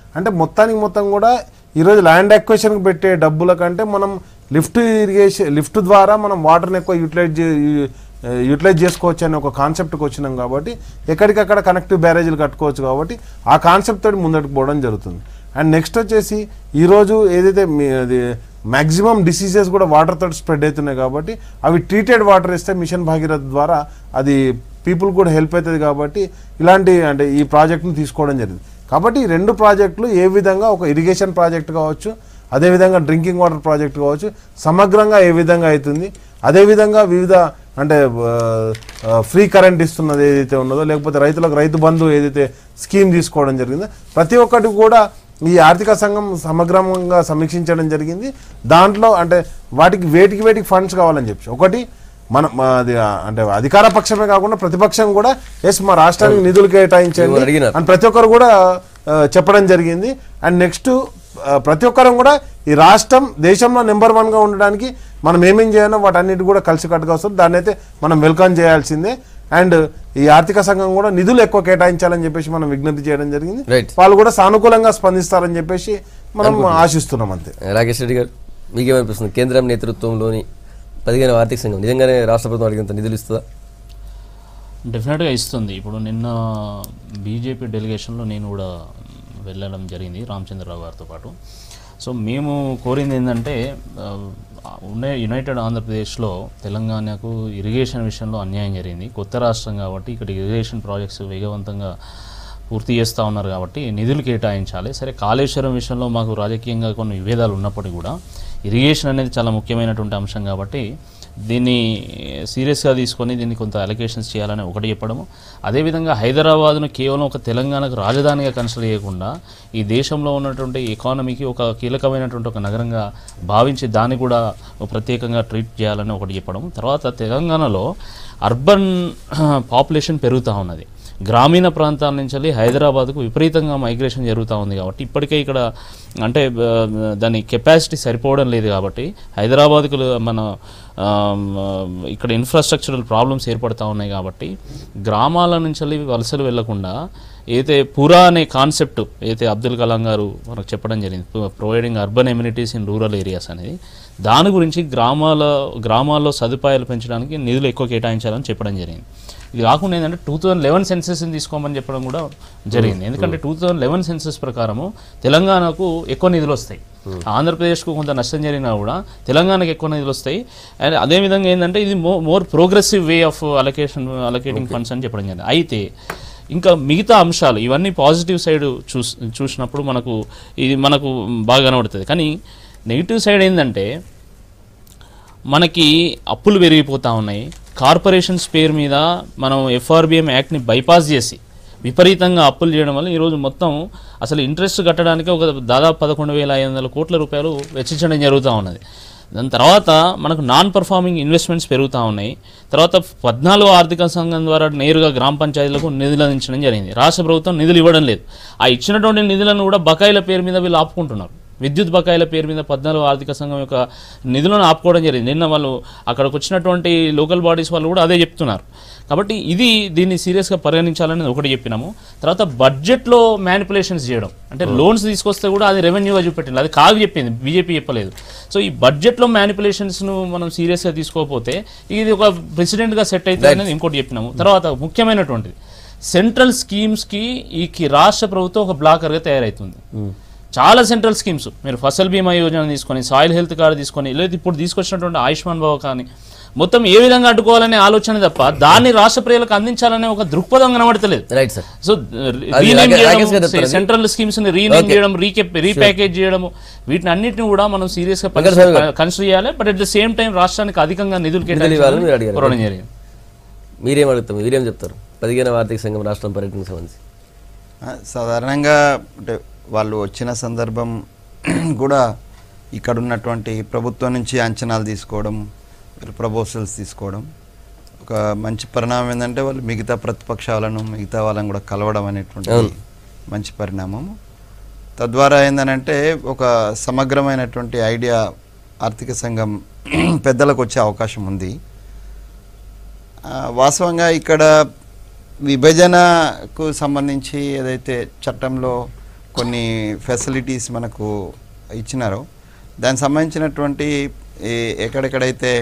అంటే మొత్తానికి మొత్తం కూడా ఈరోజు ల్యాండ్ అక్వేషన్కి పెట్టే డబ్బుల కంటే మనం లిఫ్ట్ ఇరిగేషన్ లిఫ్ట్ ద్వారా మనం వాటర్ని ఎక్కువ యూటిలైజ్ యూటిలైజ్ చేసుకోవచ్చు అనే ఒక కాన్సెప్ట్కి వచ్చినాం కాబట్టి ఎక్కడికక్కడ కనెక్టివ్ బ్యారేజీలు కట్టుకోవచ్చు కాబట్టి ఆ కాన్సెప్ట్ తోటి ముందటికి పోవడం జరుగుతుంది అండ్ నెక్స్ట్ వచ్చేసి ఈరోజు ఏదైతే మీ అది మ్యాక్సిమం డిసీజెస్ కూడా వాటర్ తోటి స్ప్రెడ్ అవుతున్నాయి కాబట్టి అవి ట్రీటెడ్ వాటర్ ఇస్తే మిషన్ భాగీరథ ద్వారా అది పీపుల్ కూడా హెల్ప్ అవుతుంది కాబట్టి ఇలాంటి అంటే ఈ ప్రాజెక్ట్ని తీసుకోవడం జరిగింది కాబట్టి ఈ రెండు ప్రాజెక్టులు ఏ విధంగా ఒక ఇరిగేషన్ ప్రాజెక్ట్ కావచ్చు అదేవిధంగా డ్రింకింగ్ వాటర్ ప్రాజెక్ట్ కావచ్చు సమగ్రంగా ఏ విధంగా అవుతుంది అదేవిధంగా వివిధ అంటే ఫ్రీ కరెంట్ ఇస్తున్నది ఏదైతే ఉన్నదో లేకపోతే రైతులకు రైతు బంధు ఏదైతే స్కీమ్ తీసుకోవడం జరిగిందో ప్రతి ఒక్కటి కూడా ఈ ఆర్థిక సంఘం సమగ్రంగా సమీక్షించడం జరిగింది దాంట్లో అంటే వాటికి వేటికి వేటికి ఫండ్స్ కావాలని చెప్పి ఒకటి మన మా అది ఆ, అంటే అధికార పక్షమే కాకుండా ప్రతిపక్షం కూడా ఎస్ మా రాష్ట్రానికి నిధులు కేటాయించండి ఏమని అడిగినారు? అని ప్రతి ఒక్కరు కూడా ఆ, చెప్పడం జరిగింది అండ్ నెక్స్ట్ ప్రతి ఒక్కరం కూడా ఈ రాష్ట్రం దేశంలో నెంబర్ వన్గా ఉండడానికి మనం ఏమేం చేయాలో వాటన్నిటి కూడా కలిసి కట్టుగా వస్తుంది దాన్ని అయితే మనం వెల్కమ్ చేయాల్సిందే అండ్ ఈ ఆర్థిక సంఘం కూడా నిధులు ఎక్కువ కేటాయించాలని చెప్పేసి మనం విజ్ఞప్తి చేయడం జరిగింది Right. వాళ్ళు కూడా సానుకూలంగా స్పందిస్తారని చెప్పేసి మనం ఆశిస్తున్నాం అంతే రాకేష్ రెడ్డి గారు మీకేమనిపిస్తుంది కేంద్రం నేతృత్వంలోని పదిహేను ఆర్థిక సంఘం నిజంగానే రాష్ట్ర ప్రభుత్వం అడిగినంత నిధులు ఇస్తుందా డెఫినెట్గా ఇస్తుంది ఇప్పుడు నిన్న బీజేపీ డెలిగేషన్లో నేను కూడా వెళ్ళడం జరిగింది రామచంద్రరావు గారితో పాటు సో మేము కోరింది ఏంటంటే ఆ, ఉన్న యునైటెడ్ ఆంధ్రప్రదేశ్లో తెలంగాణకు ఇరిగేషన్ విషయంలో అన్యాయం జరిగింది కొత్త రాష్ట్రం కాబట్టి ఇక్కడ ఇరిగేషన్ ప్రాజెక్ట్స్ వేగవంతంగా పూర్తి చేస్తూ ఉన్నారు కాబట్టి నిధులు కేటాయించాలి సరే కాళేశ్వరం విషయంలో మాకు రాజకీయంగా కొన్ని విభేదాలు ఉన్నప్పటికీ కూడా ఇరిగేషన్ అనేది చాలా ముఖ్యమైనటువంటి అంశం కాబట్టి దీన్ని సీరియస్గా తీసుకొని దీన్ని కొంత అలొకేషన్స్ చేయాలని ఒకటి చెప్పడము అదేవిధంగా హైదరాబాద్ను కేవలం ఒక తెలంగాణకు రాజధానిగా కన్సిడర్ చేయకుండా ఈ దేశంలో ఉన్నటువంటి ఎకానమీకి ఒక కీలకమైనటువంటి ఒక నగరంగా భావించి దాన్ని కూడా ప్రత్యేకంగా ట్రీట్ చేయాలని ఒకటి చెప్పడం తర్వాత తెలంగాణలో అర్బన్ పాపులేషన్ పెరుగుతూ ఉన్నది గ్రామీణ ప్రాంతాల నుంచి వెళ్ళి హైదరాబాద్కు విపరీతంగా మైగ్రేషన్ జరుగుతూ ఉంది కాబట్టి ఇప్పటికే ఇక్కడ అంటే ఆ, దాని కెపాసిటీ సరిపోవడం లేదు కాబట్టి హైదరాబాద్కు మన ఆమ్, ఇక్కడ ఇన్ఫ్రాస్ట్రక్చరల్ ప్రాబ్లమ్స్ ఏర్పడతా ఉన్నాయి కాబట్టి గ్రామాల నుంచి వెళ్ళి వలసలు వెళ్లకుండా అయితే పురా అనే కాన్సెప్ట్ అయితే అబ్దుల్ కలాం గారు మనకు చెప్పడం జరిగింది providing urban amenities in rural areas అనేది దాని గురించి గ్రామాల గ్రామాల్లో సదుపాయాలు పెంచడానికి నిధులు ఎక్కువ కేటాయించాలని చెప్పడం జరిగింది ఇది కాకుండా ఏంటంటే టూ థౌజండ్ లెవెన్ సెన్సెస్ని తీసుకోమని చెప్పడం కూడా జరిగింది ఎందుకంటే టూ థౌజండ్ లెవెన్ సెన్సెస్ ప్రకారము తెలంగాణకు ఎక్కువ నిధులు వస్తాయి ఆంధ్రప్రదేశ్కు కొంత నష్టం జరిగినా కూడా తెలంగాణకు ఎక్కువ నిధులు వస్తాయి అండ్ అదేవిధంగా ఏంటంటే ఇది మో more progressive way of allocation allocating funds అని చెప్పడం జరిగింది అయితే ఇంకా మిగతా అంశాలు ఇవన్నీ పాజిటివ్ సైడ్ చూస్ చూసినప్పుడు మనకు ఇది మనకు బాగా కనబడుతుంది కానీ నెగిటివ్ సైడ్ ఏంటంటే మనకి అప్పులు పెరిగిపోతూ ఉన్నాయి కార్పొరేషన్స్ పేరు మీద మనం ఎఫ్ఆర్బిఎం యాక్ట్ని బైపాస్ చేసి విపరీతంగా అప్పులు చేయడం వల్ల ఈరోజు మొత్తం అసలు ఇంట్రెస్ట్ కట్టడానికి ఒక దాదాపు పదకొండు వేల ఐదు వందల కోట్ల రూపాయలు వెచ్చించడం జరుగుతూ ఉన్నది దాని తర్వాత మనకు నాన్ పర్ఫార్మింగ్ ఇన్వెస్ట్మెంట్స్ పెరుగుతూ ఉన్నాయి తర్వాత పద్నాలుగో ఆర్థిక సంఘం ద్వారా నేరుగా గ్రామ పంచాయతీలకు నిధులు అందించడం జరిగింది రాష్ట్ర ప్రభుత్వం నిధులు ఇవ్వడం లేదు ఆ ఇచ్చినటువంటి నిధులను కూడా బకాయిల పేరు మీద వీళ్ళు ఆపుకుంటున్నారు విద్యుత్ బకాయిల పేరు మీద పద్నాలుగు ఆర్థిక సంఘం యొక్క నిధులను ఆపుకోవడం జరిగింది నిన్న వాళ్ళు అక్కడికి వచ్చినటువంటి లోకల్ బాడీస్ వాళ్ళు కూడా అదే చెప్తున్నారు కాబట్టి ఇది దీన్ని సీరియస్గా పరిగణించాలని ఒకటి చెప్పినాము తర్వాత బడ్జెట్లో మ్యానిపులేషన్స్ చేయడం అంటే లోన్స్ తీసుకొస్తే కూడా అది రెవెన్యూగా చూపెట్టింది అది కాదు చెప్పింది బీజేపీ చెప్పలేదు సో ఈ బడ్జెట్లో మ్యానిపులేషన్స్ను మనం సీరియస్గా తీసుకోకపోతే ఇది ఒక ప్రెసిడెంట్గా సెట్ అవుతుంది అనేది ఇంకోటి చెప్పినాము తర్వాత ముఖ్యమైనటువంటిది సెంట్రల్ స్కీమ్స్కి ఈ కి- రాష్ట్ర ప్రభుత్వం ఒక బ్లాకర్గా తయారవుతుంది చాలా సెంట్రల్ స్కీమ్స్ మీరు ఫసల్ బీమా యోజన తీసుకొని సాయిల్ హెల్త్ కార్డు తీసుకొని లేదా ఇప్పుడు తీసుకొచ్చినటువంటి ఆయుష్మాన్ భవ కానీ మొత్తం ఏ విధంగా అడ్డుకోవాలనే ఆలోచన తప్ప దాన్ని రాష్ట్ర ప్రజలకు అందించాలనే ఒక దృక్పథం కనబడతలేదు రైట్ సార్ సో అది రీనేమ్ రాకేష్ గారు చేయడం చెప్తారు అది. సెంట్రల్ స్కీమ్స్ ని రీనేమ్ Okay. చేయడం రీకెప్ రీప్యాకేజ్ చేయడం వీటిని అన్నిటిని కూడా మనం సీరియస్ గా వెంకట స్వామి గారు. కన్సిడర్ చేయాలి but at the same time రాష్ట్రానికి అధికంగా నిధులు నిధులు ఇవ్వాలని మీరు అడిగారు. కేటాయించాలని జరిగింది మీరేం అడుగుతాం మీరేం చెప్తారు పదిహేను ఆర్థిక సంఘం రాష్ట్రం పర్యటనకు సంబంధించి ఆ, సాధారణంగా అంటే వాళ్ళు వచ్చిన సందర్భం కూడా ఇక్కడ ఉన్నటువంటి ప్రభుత్వం నుంచి అంచనాలు తీసుకోవడం ప్రపోజల్స్ తీసుకోవడం ఒక మంచి పరిణామం ఏంటంటే వాళ్ళు మిగతా ప్రతిపక్షాలను మిగతా వాళ్ళని కూడా కలవడం అనేటువంటి అవును. మంచి పరిణామం తద్వారా ఏంటంటే ఒక సమగ్రమైనటువంటి ఐడియా ఆర్థిక సంఘం పెద్దలకు వచ్చే అవకాశం ఉంది ఆ, వాస్తవంగా ఇక్కడ విభజనకు సంబంధించి ఏదైతే చట్టంలో కొన్ని ఫెసిలిటీస్ మనకు ఇచ్చినారో దానికి సంబంధించినటువంటి ఈ- ఎక్కడెక్కడైతే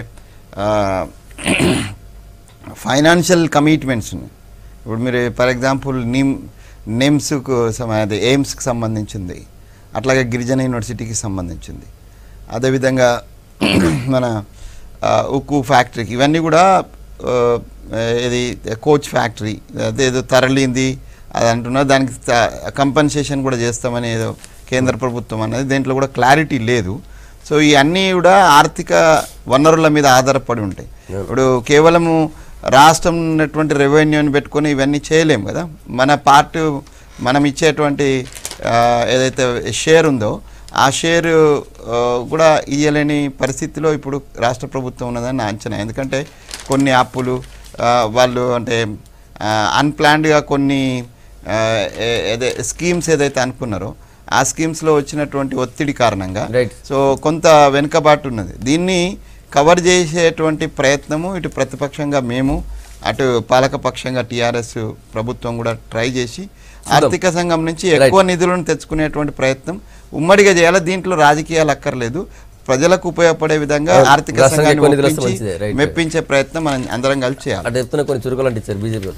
ఫైనాన్షియల్ కమిట్మెంట్స్ ఉన్నాయి ఇప్పుడు మీరు ఫర్ ఎగ్జాంపుల్ నిమ్ నిమ్స్కు సమ- అదే ఎయిమ్స్కి సంబంధించింది అట్లాగే గిరిజన యూనివర్సిటీకి సంబంధించింది అదేవిధంగా మన ఆ, ఉక్కు ఫ్యాక్టరీకి ఇవన్నీ కూడా ఆ, ఇది కోచ్ ఫ్యాక్టరీ అదేదో తరలింది అది అంటున్నారు దానికి కంపన్సేషన్ కూడా చేస్తామని ఏదో కేంద్ర ప్రభుత్వం అనేది దీంట్లో కూడా క్లారిటీ లేదు సో ఈ అన్నీ కూడా ఆర్థిక వనరుల మీద ఆధారపడి ఉంటాయి ఇప్పుడు కేవలము రాష్ట్రం ఉన్నటువంటి రెవెన్యూని పెట్టుకొని ఇవన్నీ చేయలేము కదా మన పార్ట్ మనం ఇచ్చేటువంటి ఆ, ఏదైతే షేర్ ఉందో ఆ షేర్ ఆ, కూడా ఇయ్యలేని పరిస్థితిలో ఇప్పుడు రాష్ట్ర ప్రభుత్వం ఉన్నదని నా అంచనా ఎందుకంటే కొన్ని అప్పులు ఆ, వాళ్ళు అంటే అన్ప్లాన్డ్గా కొన్ని ఆ, ఏ- ఏదే స్కీమ్స్ ఏదైతే అనుకున్నారో ఆ స్కీమ్స్లో వచ్చినటువంటి ఒత్తిడి కారణంగా Right. సో కొంత వెనుకబాటు ఉన్నది దీన్ని కవర్ చేసేటువంటి ప్రయత్నము ఇటు ప్రతిపక్షంగా మేము అటు పాలకపక్షంగా టీఆర్ఎస్ ప్రభుత్వం కూడా ట్రై చేసి ఆర్థిక సంఘం నుంచి ఎక్కువ నిధులను తెచ్చుకునేటువంటి ప్రయత్నం ఉమ్మడిగా చేయాలి దీంట్లో రాజకీయాలు అక్కర్లేదు ప్రజలకు ఉపయోగపడే విధంగా అవును. ఆర్థిక రాష్ట్రానికి సంఘాన్ని ఎక్కువ నిధులు వస్తే ఒప్పించి, మంచిదే. Right. మెప్పించే ప్రయత్నం మనం అందరం కలిసి చేయాలి అటు చెప్తున్న కొన్ని చురుకులు అంటించారు బీజేపీ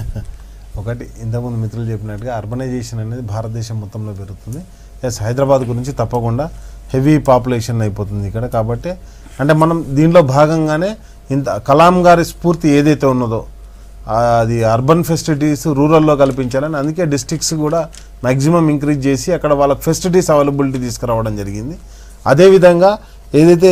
ఒకటి ఇంతకుముందు మిత్రులు చెప్పినట్టుగా అర్బనైజేషన్ అనేది భారతదేశం మొత్తంలో పెరుగుతుంది ఎస్ హైదరాబాద్ గురించి తప్పకుండా హెవీ పాపులేషన్ అయిపోతుంది ఇక్కడ కాబట్టి అంటే మనం దీనిలో భాగంగానే ఇంత కలాం గారి స్ఫూర్తి ఏదైతే ఉన్నదో ఆ, అది అర్బన్ ఫెసిలిటీస్ రూరల్లో కల్పించాలని అందుకే డిస్ట్రిక్ట్స్ కూడా మ్యాక్సిమం ఇంక్రీజ్ చేసి అక్కడ వాళ్ళకి ఫెసిలిటీస్ అవైలబిలిటీ తీసుకురావడం జరిగింది అదేవిధంగా ఏదైతే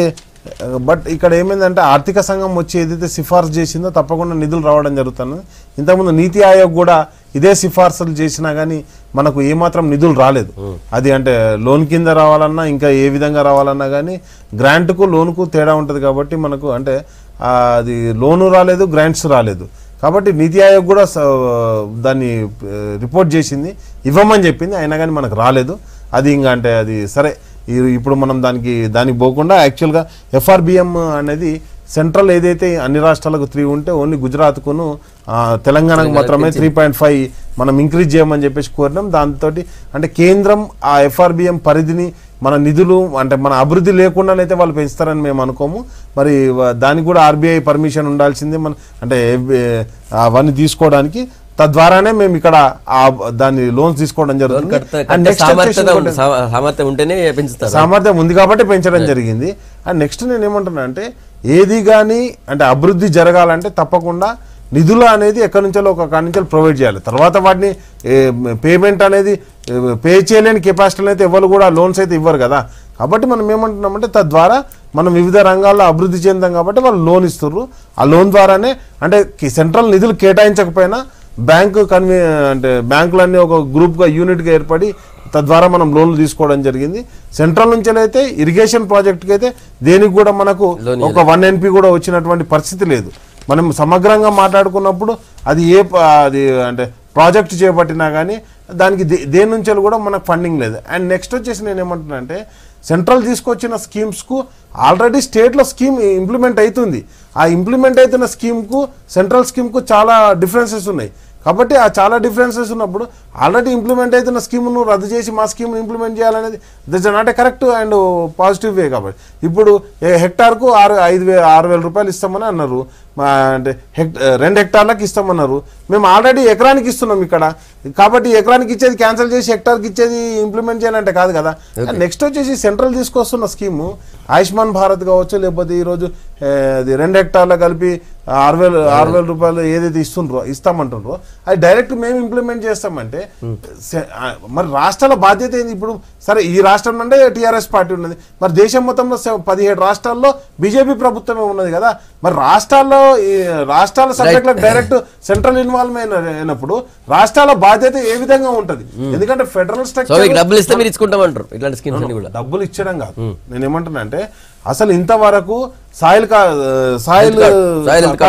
బట్ ఇక్కడ ఏమైందంటే ఆర్థిక సంఘం వచ్చి ఏదైతే సిఫార్సు చేసిందో తప్పకుండా నిధులు రావడం జరుగుతుంది ఇంతకుముందు నీతి ఆయోగ్ కూడా ఇదే సిఫార్సులు చేసినా కానీ మనకు ఏమాత్రం నిధులు రాలేదు అది అంటే లోన్ కింద రావాలన్నా ఇంకా ఏ విధంగా రావాలన్నా కానీ గ్రాంట్కు లోన్కు తేడా ఉంటుంది కాబట్టి మనకు అంటే ఆ, అది లోను రాలేదు గ్రాంట్స్ రాలేదు కాబట్టి నీతి ఆయోగ్ కూడా స- దాన్ని ఆ, రిపోర్ట్ చేసింది ఇవ్వమని చెప్పింది అయినా కానీ మనకు రాలేదు అది ఇంకా అంటే అది సరే ఈ- ఇప్పుడు మనం దానికి దానికి పోకుండా యాక్చువల్గా ఎఫ్ఆర్బిఎం అనేది సెంట్రల్ ఏదైతే అన్ని రాష్ట్రాలకు త్రీ ఉంటే ఓన్లీ గుజరాత్కును ఆ, తెలంగాణకు మాత్రమే త్రీ పాయింట్ ఫైవ్ మనం ఇంక్రీజ్ చేయమని చెప్పేసి కోరినాం దాంతో అంటే కేంద్రం ఆ ఎఫ్ఆర్బిఎం పరిధిని మన నిధులు అంటే మన అభివృద్ధి లేకుండానైతే వాళ్ళు పెంచుతారని మేము అనుకోము మరి వ- దానికి కూడా ఆర్బీఐ పర్మిషన్ ఉండాల్సిందే మన అంటే ఏ- అవన్నీ తీసుకోవడానికి తద్వారానే మేము ఇక్కడ ఆ దాన్ని లోన్స్ తీసుకోవడం జరుగుతుంది And next వచ్చేసి సామర్థ్యం ఇంకోటి- సామర్థ్యం ఉంటేనే పెంచుతారు సామర్థ్యం ఉంది కాబట్టి పెంచడం జరిగింది అండ్ నెక్స్ట్ నేను ఏమంటున్నా అంటే ఏది కానీ అంటే అభివృద్ధి జరగాలంటే తప్పకుండా నిధులు అనేది ఎక్కడి నుంచో ఒక కాడి నుంచి ప్రొవైడ్ చేయాలి తర్వాత వాటిని పేమెంట్ అనేది పే చేయలేని కెపాసిటీ అయితే ఎవరు కూడా లోన్స్ అయితే ఇవ్వరు కదా కాబట్టి మనం ఏమంటున్నామంటే తద్వారా మనం వివిధ రంగాల్లో అభివృద్ధి చెందాం కాబట్టి వాళ్ళు లోన్ ఇస్తుర్రు ఆ లోన్ ద్వారానే అంటే సెంట్రల్ నిధులు కేటాయించకపోయినా బ్యాంకు కన్వీ అంటే బ్యాంకులన్నీ ఒక గ్రూప్గా యూనిట్గా ఏర్పడి తద్వారా మనం లోన్లు తీసుకోవడం జరిగింది సెంట్రల్ నుంచి అయితే ఇరిగేషన్ ప్రాజెక్ట్కి అయితే దేనికి కూడా మనకు Loan ఒక వన్ ఎన్పి కూడా వచ్చినటువంటి పరిస్థితి లేదు మనం సమగ్రంగా మాట్లాడుకున్నప్పుడు అది ఏ ప- అది అంటే ప్రాజెక్ట్ చేపట్టినా కానీ దానికి దే- దేని నుంచి కూడా మనకు ఫండింగ్ లేదు అండ్ నెక్స్ట్ వచ్చేసి నేను ఏమంటున్నా అంటే సెంట్రల్ తీసుకొచ్చిన స్కీమ్స్కు ఆల్రెడీ స్టేట్లో స్కీమ్ ఇంప్లిమెంట్ అవుతుంది ఆ ఇంప్లిమెంట్ అవుతున్న స్కీమ్కు సెంట్రల్ స్కీమ్కు చాలా డిఫరెన్సెస్ ఉన్నాయి కాబట్టి ఆ చాలా డిఫరెన్సెస్ ఉన్నప్పుడు ఆల్రెడీ ఇంప్లిమెంట్ అవుతున్న స్కీమ్ను రద్దు చేసి మా స్కీమ్ను ఇంప్లిమెంట్ చేయాలనేది that's not a correct and positive way కాబట్టి ఇప్పుడు ఏ హెక్టార్కు ఆరు ఐదు వే ఆరు వేల రూపాయలు ఇస్తామని అన్నారు మా అంటే హెక్ట రెండు హెక్టార్లకు ఇస్తామన్నారు మేము ఆల్రెడీ ఎకరానికి ఇస్తున్నాం ఇక్కడ కాబట్టి ఎకరానికి ఇచ్చేది క్యాన్సిల్ చేసి హెక్టార్కి ఇచ్చేది ఇంప్లిమెంట్ చేయాలంటే కాదు కదా నెక్స్ట్ వచ్చేసి సెంట్రల్ తీసుకొస్తున్న స్కీము ఆయుష్మాన్ భారత్ కావచ్చు లేకపోతే ఈరోజు ఏ, అది రెండు హెక్టార్లు కలిపి ఆరు వేలు ఆరు వేల రూపాయలు ఏదైతే ఇస్తుండ్రో ఇస్తామంటుండ్రో అది డైరెక్ట్ మేము ఇంప్లిమెంట్ చేస్తామంటే సె- ఆ, మరి రాష్ట్రాల బాధ్యత ఏంది ఇప్పుడు సరే ఈ రాష్ట్రం అంటే టీఆర్ఎస్ పార్టీ ఉన్నది మరి దేశం మొత్తంలో సె- పదిహేడు రాష్ట్రాల్లో బీజేపీ ప్రభుత్వమే ఉన్నది కదా మరి రాష్ట్రాల్లో ఈ రాష్ట్రాల సబ్జెక్టులకు డైరెక్ట్ సెంట్రల్ ఇన్వాల్వ్మెంట్ అయినప్పుడు రాష్ట్రాల బాధ్యత ఏ విధంగా ఉంటది ఎందుకంటే ఫెడరల్ సో మీకు స్ట్రక్చర్ డబ్బులు ఇస్తే మీరు ఇచ్చుకుంటామంటారు ఇట్లాంటి స్కీమ్స్ అన్ని కూడా డబ్బులు ఇచ్చడం కాదు నేను ఏమంటున్నా అంటే అసలు ఇంతవరకు సాయిల్ కా soil Health card, soil health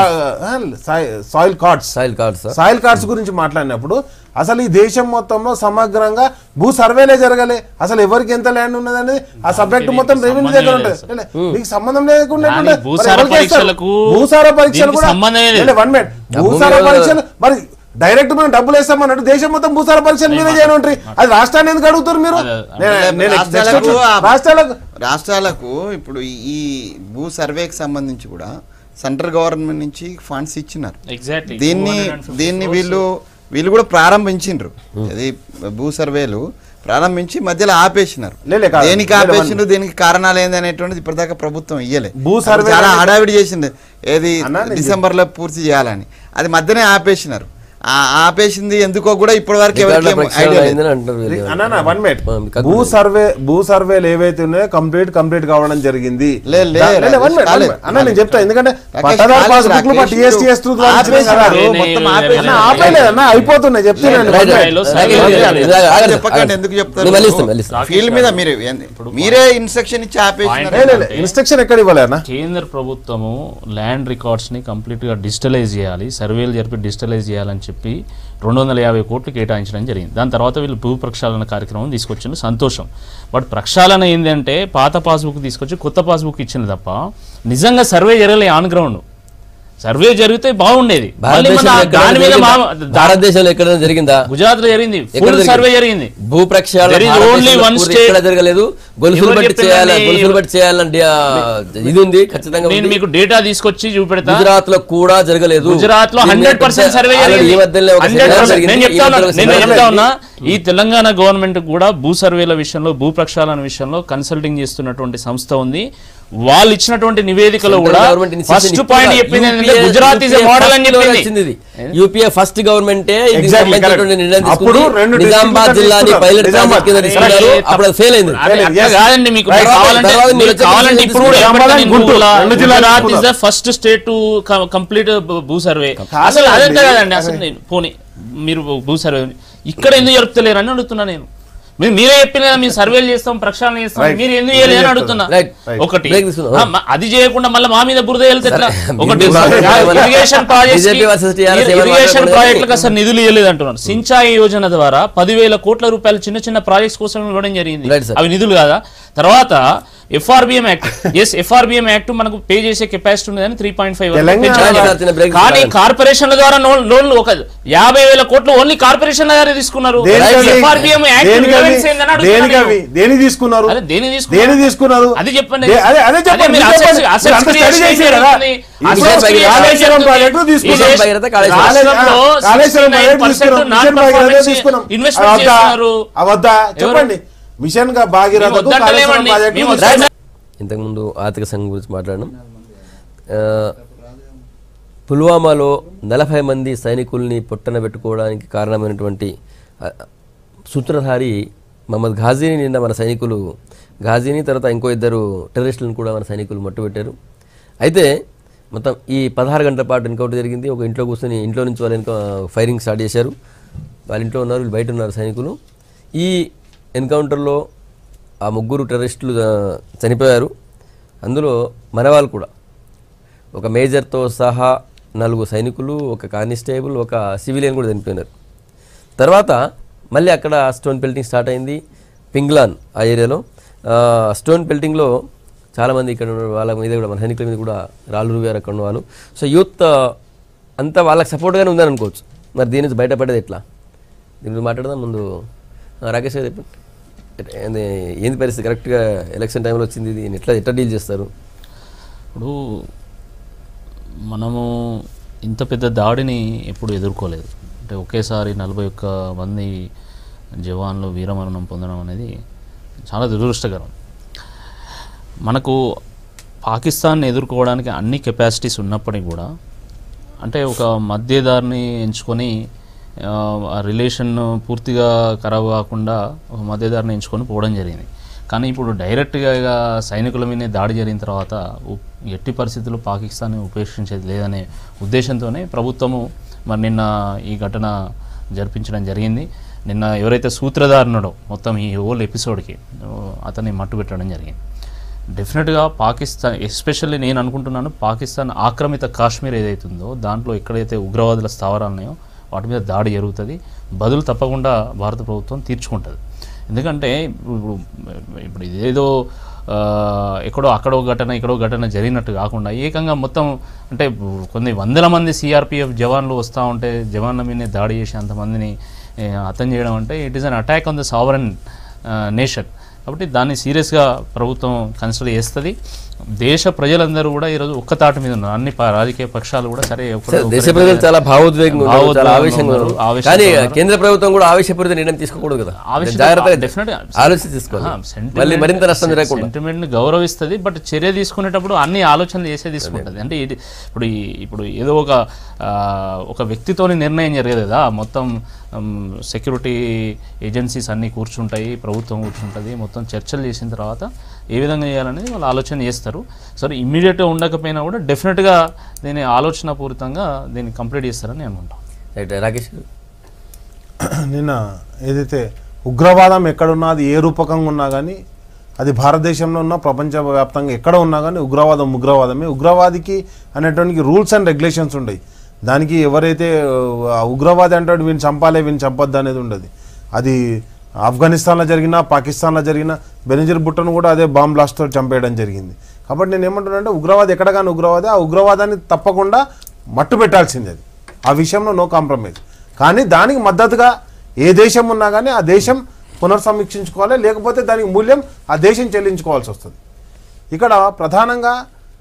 soil cards soil cards soil cards గురించి మాట్లాడినప్పుడు అసలు ఈ దేశం మొత్తంలో సమగ్రంగా భూ సర్వేలే జరగలే అసలు ఎవరికి ఎంత ల్యాండ్ ఉన్నది అనేది ఆ సబ్జెక్ట్ మొత్తం రెవెన్యూ దగ్గర ఉంటుంది లే, లే, మీకు సంబంధం లేకుండా దాని ఎట్లుంటది? మరి భూసార ఎవరికి వేస్తారు? పరీక్షలకు భూసార పరీక్షలు దీనికి కూడా సంబంధమే లేదు. లే, లే, one minute. ఆ భూసార భూమి పరీక్షలు మరి డైరెక్ట్ మనం డబ్బులు వేస్తామన్నట్టు దేశం మొత్తం భూసార పరీక్షలు మీరే చేయనుంటారు అది రాష్ట్రాన్ని ఎందుకు అడుగుతారు మీరు నేను- నేను next రాష్ట్రాలకు వచ్చి- ఆ- రాష్ట్రాలకు రాష్ట్రాలకు ఇప్పుడు ఈ భూ సర్వేకి సంబంధించి కూడా సెంట్రల్ గవర్నమెంట్ నుంచి ఫండ్స్ ఇచ్చినారు ఎగ్జాక్ట్లీ దీన్ని దీన్ని వీళ్ళు వీళ్ళు కూడా ప్రారంభించిండ్రు అది భూ సర్వేలు ప్రారంభించి మధ్యలో ఆపేసినారు లేలే కాదు. దేనికి లేలే ఆపేసిండ్రు దీనికి కారణాలు ఏంది అనేటువంటిది ఇప్పటిదాకా ప్రభుత్వం ఇయ్యలే భూ సర్వే చాలా అనేది- హడావిడి చేసింది ఏది అన్నా, నేను డిసెంబర్ లో పూర్తి చేయాలని అది మధ్యనే ఆపేసినారు ఆ ఆపేసింది ఎందుకో కూడా ఇప్పటి వరకు రికార్డుల ఎవరికి ప్రక్షాళన ఐడియా లేదు అయిందని అంటారు వీళ్ళు. అన్న వన్ మినిట్ ఆ, మీకు భూ సర్వే భూ సర్వేలు ఏవైతే ఉన్నాయో కంప్లీట్ కంప్లీట్ కావడం జరిగింది లే, లే, దా- లే, లే, one minute, one కాలేదు. minute. అన్న నేను చెప్తా ఎందుకంటే రాకేష్ పట్టాదారు కాలేదు, పాస్బుక్ లు రాకేష్ టీఎస్టీఎస్ ఆపేసినారు. నేను- మొత్తం నేను- ఆపేసినారు. అన్న ఆపేలేదు అన్న అయిపోతున్నాయి చెప్తున్నాను రైట్, one రైట్. minute. లో రాకేష్ సర్వే గారు, చేయాలి. ఆగండి, ఆగండి, చెప్పకండి ఆగండి. ఎందుకు చెప్తారు నేను వెళ్ళిస్తాను, వెళ్ళిస్తాను. ఫీల్డ్ మీద మీరు ఏంది? మీరే ఇన్స్ట్రక్షన్ ఇచ్చి ఆపేసినారు లే, లే, లే, ఇన్స్ట్రక్షన్ ఎక్కడ ఇవ్వాలి అన్న కేంద్ర ప్రభుత్వము ల్యాండ్ రికార్డ్స్ని కంప్లీట్గా డిజిటలైజ్ చేయాలి సర్వేలు జరిపి డిజిటలైజ్ చేయాలని చెప్పి రెండు వందల యాభై కోట్లు కేటాయించడం జరిగింది దాని తర్వాత వీళ్ళు భూ ప్రక్షాళన కార్యక్రమం తీసుకొచ్చింది సంతోషం బట్ ప్రక్షాళన ఏంటంటే పాత పాస్బుక్ తీసుకొచ్చి కొత్త పాస్బుక్ ఇచ్చింది తప్ప నిజంగా సర్వే జరగలే ఆన్ గ్రౌండ్ సర్వే జరిగితే బాగుండేది మళ్ళీ మన భారతదేశంలో ఎక్కడైనా దాని మీద జరిగిందా? మా- భారతదేశంలో ఎక్కడైనా జరిగిందా గుజరాత్ లో జరిగింది ఎక్కడ ఫుల్ జరిగింది? సర్వే జరిగింది భూ ప్రక్షాళన There is భారతదేశంలో only one పూర్తి state. ఎక్కడ జరగలేదు గొలుసులు ఎవరు బట్టి చెప్పిందండి? చేయాలి గొలుసులు బట్టి చేయాలంటే ఆ, ఇది ఉంది ఖచ్చితంగా నేను ఉంది. మీకు డేటా తీసుకొచ్చి చూపెడతా గుజరాత్ లో కూడా జరగలేదు గుజరాత్ లో దీని మీద హండ్రెడ్ పర్సెంట్ సర్వే ఆల్రెడీ జరిగింది ఈ మధ్యలో ఒక 100% సెమినార్ జరిగింది. నేను ఈ చెప్తా ఉన్నా మధ్యలో ఒక నేను సెమినార్ చెప్తా జరిగింది. ఉన్నా ఈ తెలంగాణ గవర్నమెంట్ కూడా భూ సర్వేల విషయంలో భూ ప్రక్షాళన విషయంలో కన్సల్టింగ్ చేస్తున్నటువంటి సంస్థ ఉంది వాళ్ళు ఇచ్చినటువంటి నివేదికలో సెంట్రల్ కూడా గవర్నమెంట్ ఇనిషియేషన్ ఫస్ట్ ఇప్పుడు పాయింట్ కాదు. చెప్పింది ఏంటంటే UPA గుజరాత్ ఇస్ మోడల్ అని first లో చెప్పింది వచ్చింది ఇది. యూపీఏ ఫస్ట్ గవర్నమెంటే ఇది Exactly, సంబంధించినటువంటి correct. నిర్ణయం అప్పుడు తీసుకుంది. రెండు నిజామాబాద్ districts జిల్లాని తీసుకున్నారు. పైలట్ నిజామాబాద్. కింద తీసుకున్నారు అరే, అప్పుడు అది ఫెయిల్ అయింది అరే, అట్లా Yes. కాదండి మీకు Right. మీకు కావాలంటే తర్వాత మీరు మీకు వచ్చే కావాలంటే decision ఇప్పుడు కూడా తీసుకుంటారు. ఏమంటారు నేను గుంటూరు. Google రెండు జిల్లాలు గుజరాత్ ఇస్ ద తీసుకున్నారు. ఫస్ట్ స్టేట్ టు కంప్లీట్ భూ సర్వే కాదండి. అసలు అదంతా కదండి అసలు నేను పోనీ మీరు భూ సర్వే ఇక్కడ ఎందుకు జరుపుతలేరు అని అడుగుతున్నా నేను మీరు మీరే చెప్పిన కదా మేము సర్వేలు చేస్తాం ప్రక్షాళన చేస్తాం Right. మీరు ఎందుకు చేయలేదు అని అడుగుతున్నా Right. ఒకటి Break తీసుకుందాం. ఆ, మ- అది చేయకుండా మళ్ళీ మా మీద బురద వెళ్తే ఎట్లా? ఒకటి మీరు మాట్లాడే ఇరిగేషన్ BJP versus TRS ఎవరు ఇరిగేషన్ మాట్లాడకూడదు ప్రాజెక్టులకు అసలు నిధులు ఇవ్వలేదు అంటున్నారు సించాయి యోజన ద్వారా పదివేల కోట్ల రూపాయలు చిన్న చిన్న ప్రాజెక్ట్స్ కోసం ఇవ్వడం జరిగింది Right, sir. అవి నిధులు కాదా తర్వాత FRBM act yes FRBM act మనకు పే చేసే కెపాసిటీ ఉన్నదని త్రీ పాయింట్ ఫైవ్ తెలంగాణ చిన్న break కానీ తీసుకోవాలి. కార్పొరేషన్ల ద్వారా లోన్- లోన్లు ఒక యాభై వేల కోట్లు ఓన్లీ కార్పొరేషన్ల ద్వారా తీసుకున్నారు దేనికవి? ఎఫ్ఆర్బిఎం యాక్ట్ దేనికవి? relevance ఏందని అడుగుతున్నా దేనికవి? నేను. దేని తీసుకున్నారు అదే దేని తీసుకున్నారు? దేని తీసుకున్నారు అది చెప్పండి. దే- అదే అదే అదే చెప్పండి మీరు మీరు assets- చెప్పండి. assets మీరు అంత creation study చేశారు కదా? జరుగుతుంది. ఇప్పుడు Assets creation కాళేశ్వరం జరుగుతుంది. ప్రాజెక్టు ఈ తీసుకున్నాం. దేశ- భగీరథ, కాళేశ్వరం. రాష్ట్రంలో కాళేశ్వరం ప్రాజెక్టు 69% తీసుకున్నాం. non మిషన్ భగీరథ performance తీసుకున్నాం. investment అవద్దా? చేస్తున్నారు. అవద్దా? చెప్పండి మిషన్ గా భాగీరథకు మేము వద్దంటలేమండి. కాళేశ్వరం ప్రాజెక్టు మేము తీసుకున్నాం. ఇంతకుముందు ఆర్థిక సంఘం గురించి మాట్లాడడం ఆ, పుల్వామాలో నలభై మంది సైనికుల్ని పొట్టన పెట్టుకోవడానికి కారణమైనటువంటి ఆ, సూత్రధారి మహమ్మద్ ఘాజీని నిన్న మన సైనికులు ఘాజీని తర్వాత ఇంకో ఇద్దరు టెర్రరిస్టులను కూడా మన సైనికులు మట్టుపెట్టారు అయితే మొత్తం ఈ పదహారు గంటల పాటు ఎన్కౌంటర్ జరిగింది ఒక ఇంట్లో కూర్చొని ఇంట్లో నుంచి వాళ్ళు ఎన్కౌ ఫైరింగ్ స్టార్ట్ చేశారు వాళ్ళ ఇంట్లో ఉన్నారు వీళ్ళు బయట ఉన్నారు సైనికులు ఈ ఎన్కౌంటర్లో ఆ ముగ్గురు టెర్రరిస్టులు ఆ, చనిపోయారు అందులో మనవాళ్ళు కూడా ఒక మేజర్తో సహా నలుగురు సైనికులు ఒక కానిస్టేబుల్ ఒక సివిలియన్ కూడా చనిపోయినారు తర్వాత మళ్ళీ అక్కడ స్టోన్ పెల్టింగ్ స్టార్ట్ అయింది పింగ్లాన్ ఆ ఏరియాలో ఆ, స్టోన్ పెల్టింగ్లో చాలామంది ఇక్కడ ఉన్న వాళ్ళ మీద కూడా మన సైనికుల మీద కూడా రాళ్ళు రువ్వారు అక్కడ ఉన్న వాళ్ళు సో యూత్ ఆ, అంతా వాళ్ళకి సపోర్ట్గానే ఉందని అనుకోవచ్చు మరి దీని నుంచి బయటపడేది ఎట్లా దీని గురించి మాట్లాడదాం ముందు ఆ, రాకేష్ గారు చెప్పండి ఎట్- ఏంది ఏంది పరిస్థితి కరెక్ట్గా ఎలక్షన్ టైంలో వచ్చింది ఇది ఎట్లా ఎట్లా డీల్ చేస్తారు ఇప్పుడు మనము ఇంత పెద్ద దాడిని ఎప్పుడు ఎదుర్కోలేదు అంటే ఒకేసారి నలభై ఒక్క మంది జవాన్లు వీరమరణం పొందడం అనేది చాలా దురదృష్టకరం మనకు పాకిస్తాన్ని ఎదుర్కోవడానికి అన్ని కెపాసిటీస్ ఉన్నప్పటికీ కూడా అంటే ఒక మధ్యదారిని ఎంచుకొని ఆ, ఆ రిలేషన్ పూర్తిగా ఖరాబ్ కాకుండా ఒక మధ్యదారిని ఎంచుకొని పోవడం జరిగింది కానీ ఇప్పుడు డైరెక్ట్గా ఇక సైనికుల మీదనే దాడి జరిగిన తర్వాత ఉ- ఎట్టి పరిస్థితుల్లో పాకిస్తాన్ని ఉపేక్షించేది లేదనే ఉద్దేశంతోనే ప్రభుత్వము మరి నిన్న ఈ ఘటన జరిపించడం జరిగింది నిన్న ఎవరైతే సూత్రధారున్నాడో మొత్తం ఈ హోల్ ఎపిసోడ్కి అతన్ని మట్టు పెట్టడం జరిగింది డెఫినెట్గా పాకిస్తాన్ ఎస్పెషల్లీ నేను అనుకుంటున్నాను పాకిస్తాన్ ఆక్రమిత కాశ్మీర్ ఏదైతుందో దాంట్లో ఎక్కడైతే ఉగ్రవాదుల స్థావరాలు ఉన్నాయో వాటి మీద దాడి జరుగుతుంది బదులు తప్పకుండా భారత ప్రభుత్వం తీర్చుకుంటుంది ఎందుకంటే ఇప్పుడు ఇప్పుడు ఇదేదో ఆ, ఎక్కడో అక్కడో ఘటన ఇక్కడో ఘటన జరిగినట్టు కాకుండా ఏకంగా మొత్తం అంటే కొన్ని వందల మంది సిఆర్పిఎఫ్ జవాన్లు వస్తూ ఉంటే జవాన్ల మీదనే దాడి చేసి అంతమందిని ఏ, హతం చేయడం అంటే it is an attack on the sovereign nation కాబట్టి దాన్ని సీరియస్గా ప్రభుత్వం కన్సిడర్ చేస్తుంది దేశ ప్రజలందరూ కూడా ఈరోజు ఒక్క తాటి మీద ఉన్నారు అన్ని ప- రాజకీయ పక్షాలు కూడా సరే ఒకరు- సార్, దేశ ఒకరి ప్రజలు మీద- చాలా భావోద్వేగంగా ఉన్నారు, చాలా భావోద్వేగంగా ఆవేశంగా ఉన్నారు, ఉన్నారు. ఆవేశంగా కానీ ఉన్నారు. కేంద్ర ప్రభుత్వం కూడా ఆవేశపూరిత నిర్ణయం తీసుకోకూడదు కదా ఆవేశం- జాగ్రత్తగా definitely. ఆలోచించి తీసుకోవాలి మళ్ళీ మరింత నష్టం జరగకుండా సెంటిమెంట్ గౌరవిస్తుంది బట్ చర్య తీసుకునేటప్పుడు అన్ని ఆలోచనలు చేసే తీసుకుంటుంది అంటే ఇది ఇప్పుడు ఈ- ఇప్పుడు ఏదో ఒక ఆ, ఒక వ్యక్తితోని నిర్ణయం జరగదు కదా మొత్తం సెక్యూరిటీ ఏజెన్సీస్ అన్నీ కూర్చుంటాయి ప్రభుత్వం కూర్చుంటుంది మొత్తం చర్చలు చేసిన తర్వాత ఏ విధంగా చేయాలనేది వాళ్ళు ఆలోచన చేస్తారు సరే ఇమ్మీడియట్గా ఉండకపోయినా కూడా డెఫినెట్గా దీన్ని ఆలోచన పూరితంగా దీన్ని కంప్లీట్ చేస్తారని నేను అనుకుంటాను రైట్ రాకేష్ గారు. నిన్న ఏదైతే ఉగ్రవాదం ఎక్కడున్నా అది ఏ రూపకంగా ఉన్నా కానీ అది భారతదేశంలో ఉన్న ప్రపంచవ్యాప్తంగా ఎక్కడ ఉన్నా కానీ ఉగ్రవాదం ఉగ్రవాదమే ఉగ్రవాదికి అనేటువంటి రూల్స్ అండ్ రెగ్యులేషన్స్ ఉన్నాయి దానికి ఎవరైతే ఆ, ఉగ్రవాది అంటాడు వీని చంపాలే వీని చంపొద్దు అనేది ఉండదు అది ఆఫ్ఘనిస్తాన్లో జరిగినా పాకిస్తాన్లో జరిగిన బెనజీర్ బుట్టను కూడా అదే బాంబ్ బ్లాస్ట్తో చంపేయడం జరిగింది కాబట్టి నేను ఏమంటున్నానంటే ఉగ్రవాది ఎక్కడ కానీ ఉగ్రవాది ఆ ఉగ్రవాదాన్ని తప్పకుండా మట్టు పెట్టాల్సిందే అది ఆ విషయంలో నో కాంప్రమైజ్ కానీ దానికి మద్దతుగా ఏ దేశం ఉన్నా కానీ ఆ దేశం పునర్సమీక్షించుకోవాలి లేకపోతే దానికి మూల్యం ఆ దేశం చెల్లించుకోవాల్సి వస్తుంది ఇక్కడ ప్రధానంగా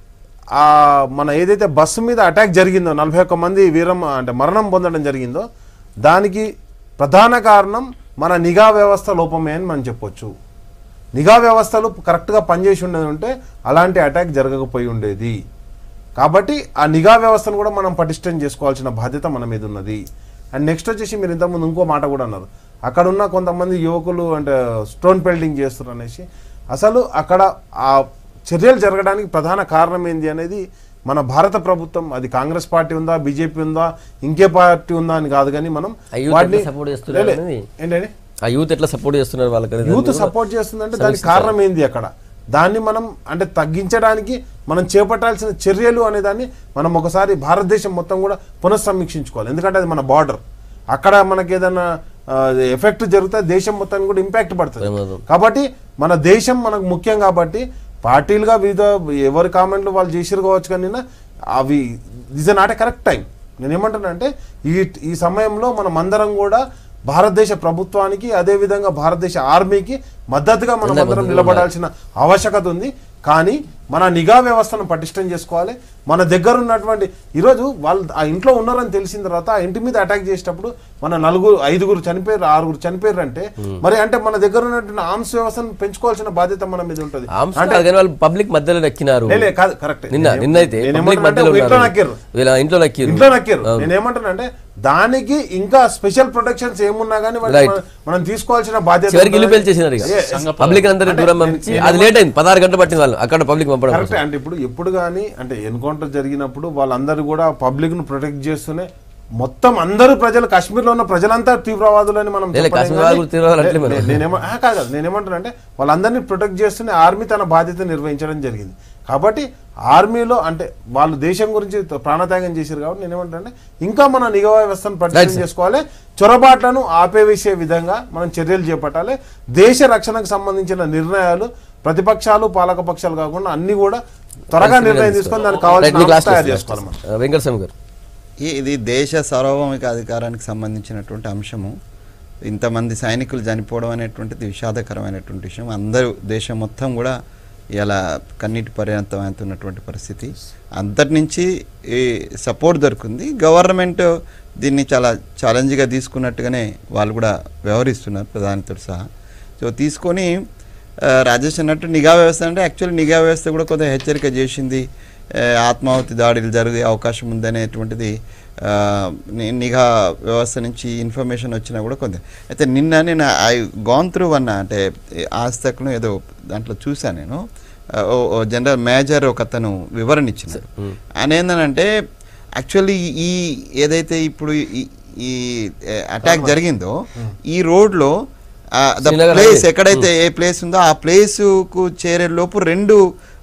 ఆ మన ఏదైతే బస్సు మీద అటాక్ జరిగిందో నలభై ఒక్క మంది వీరం అంటే మరణం పొందడం జరిగిందో దానికి ప్రధాన కారణం మన నిఘా వ్యవస్థ లోపమే అని మనం చెప్పొచ్చు నిఘా వ్యవస్థలు కరెక్ట్గా పనిచేసి ఉండేది ఉంటే అలాంటి అటాక్ జరగకపోయి ఉండేది కాబట్టి ఆ నిఘా వ్యవస్థను కూడా మనం పటిష్టం చేసుకోవాల్సిన బాధ్యత మన మీద ఉన్నది అండ్ నెక్స్ట్ వచ్చేసి మీరు ఇంతకుముందు ఇంకో మాట కూడా అన్నారు అక్కడ ఉన్న కొంతమంది యువకులు అంటే స్టోన్ పెల్టింగ్ చేస్తారు అనేసి అసలు అక్కడ ఆ చర్యలు జరగడానికి ప్రధాన కారణం ఏంది అనేది మన భారత ప్రభుత్వం అది కాంగ్రెస్ పార్టీ ఉందా బీజేపీ ఉందా ఇంకే పార్టీ ఉందా అని కాదు కానీ మనం ఆ youth వాటిని ఎట్లా support చేస్తున్నారు లే, లే. అనేది? ఏంటండి ఆ యూత్ ఎట్లా సపోర్ట్ చేస్తున్నారు వాళ్ళకి యూత్ సపోర్ట్ చేస్తుందంటే దానికి కారణం ఏంది అక్కడ దాన్ని మనం అంటే తగ్గించడానికి మనం చేపట్టాల్సిన చర్యలు అనే దాన్ని మనం ఒకసారి భారతదేశం మొత్తం కూడా పునఃసమీక్షించుకోవాలి ఎందుకంటే అది మన బార్డర్ అక్కడ మనకి ఏదైనా ఎఫెక్ట్ జరిగితే దేశం మొత్తానికి కూడా ఇంపాక్ట్ పడుతుంది ప్రమాదం. కాబట్టి మన దేశం మనకు ముఖ్యం కాబట్టి పార్టీలుగా వివిధ ఎవరి కామెంట్లు వాళ్ళు చేసిరు కావచ్చు కానీ అవి this not a correct time నేను ఏమంటానంటే ఈ ఈ సమయంలో మనం అందరం కూడా భారతదేశ ప్రభుత్వానికి అదేవిధంగా భారతదేశ ఆర్మీకి మద్దతుగా మనం అందరం నిలబడాల్సిన ఆవశ్యకత ఉంది కానీ మన నిఘా వ్యవస్థను పటిష్టం చేసుకోవాలి మన దగ్గర ఉన్నటువంటి ఈరోజు వాళ్ళు ఆ ఇంట్లో ఉన్నారని తెలిసిన తర్వాత ఆ ఇంటి మీద అటాక్ చేసేటప్పుడు మన నలుగురు ఐదుగురు చనిపోయారు ఆరుగురు చనిపోయారు అంటే మరి అంటే మన దగ్గర ఉన్నటువంటి ఆర్మ్స్ వ్యవస్థను పెంచుకోవాల్సిన బాధ్యత మన మీద ఉంటుంది ఆర్మ్స్ కాదు కానీ వాళ్ళు పబ్లిక్ మధ్యలో నక్కినారు లే, లే, కాదు కరెక్ట్ నిన్న నిన్నైతే పబ్లిక్ మధ్యలో ఇంట్లో ఉన్నారు. నక్కిర్రు వీళ్ళ ఇంట్లో నక్కిరు ఇంట్లో నక్కారు నేను ఏమంటానంటే దానికి ఇంకా స్పెషల్ ప్రొటెక్షన్స్ ఏమున్నా కానీ వాటిని Right. మనం- మనం తీసుకోవాల్సిన బాధ్యత చివరికి ఇల్లు ఉన్నది. పేల్చేసినారు ఇక Yes. పబ్లిక్ అందరినీ దూరం పంపించి అది లేట్ అయింది పదహారు గంటలు పట్టింది వాళ్ళు అక్కడ పబ్లిక్ పంపడం కరెక్ట్ అంటే ఇప్పుడు ఎప్పుడు కానీ అంటే ఎన్కౌంటర్ జరిగినప్పుడు వాళ్ళందరూ కూడా పబ్లిక్ ను ప్రొటెక్ట్ చేస్తూనే మొత్తం అందరూ ప్రజలు కాశ్మీర్లో ఉన్న ప్రజలంతా తీవ్రవాదులని మనం లే, లే, చెప్పలేం కాశ్మీర్ కానీ- వాళ్ళు కూడా తీవ్రవాదులు అట్లే మరి. నే- నేనేమో ఆ, కాదు కాదు. నేనేమంటానంటే వాళ్ళందరినీ ప్రొటెక్ట్ చేస్తూనే ఆర్మీ తన బాధ్యత నిర్వహించడం జరిగింది కాబట్టి ఆర్మీలో అంటే వాళ్ళు దేశం గురించి ప్రాణత్యాగం చేశారు కాబట్టి నేనేమంటానంటే ఇంకా మన నిఘా వ్యవస్థను పరిచయం చేసుకోవాలి చొరబాట్లను ఆపేవేసే విధంగా మనం చర్యలు చేపట్టాలి దేశ రక్షణకు సంబంధించిన నిర్ణయాలు ప్రతిపక్షాలు పాలక పక్షాలు కాకుండా అన్ని కూడా త్వరగా నిర్ణయం తీసుకొని దానికి Right, కావాల్సిన మీకు ఆప్షన్ last తయారు question. చేసుకోవాలి మనం ఆ, వెంకటస్వామి గారు ఈ- ఇది దేశ సార్వభౌమిక అధికారానికి సంబంధించినటువంటి అంశము ఇంతమంది సైనికులు చనిపోవడం అనేటువంటిది విషాదకరమైనటువంటి విషయం అందరూ దేశం మొత్తం కూడా ఇలా కన్నీటి పర్యంతమవుతున్నటువంటి పరిస్థితి అంతటి నుంచి ఈ సపోర్ట్ దొరికింది గవర్నమెంట్ దీన్ని చాలా ఛాలెంజ్గా తీసుకున్నట్టుగానే వాళ్ళు కూడా వ్యవహరిస్తున్నారు ప్రధానితో సహా సో తీసుకొని ఆ, రాజేష్ అన్నట్టు నిఘా వ్యవస్థ అంటే యాక్చువల్లీ నిఘా వ్యవస్థ కూడా కొంత హెచ్చరిక చేసింది ఆ, ఆత్మాహుతి దాడులు జరిగే అవకాశం ఉందనేటువంటిది ఆ, ని- నిఘా వ్యవస్థ నుంచి ఇన్ఫర్మేషన్ వచ్చినా కూడా కొంత అయితే నిన్న నేను ఐ గాన్ త్రూ వన్ అంటే ఆస్తకును ఏదో దాంట్లో చూశాను నేను ఆ, ఓ ఓ జనరల్ మేజర్ ఒక అతను వివరణ ఇచ్చినాడు ఆయన ఏంటంటే యాక్చువల్లీ ఈ ఏదైతే ఇప్పుడు ఈ ఈ అటాక్ జరిగిందో ఈ రోడ్లో ద శ్రీనగర్ ప్లేస్ highway. ఎక్కడైతే ఏ ప్లేస్ ఉందో ఆ ప్లేసుకు చేరే లోపు రెండు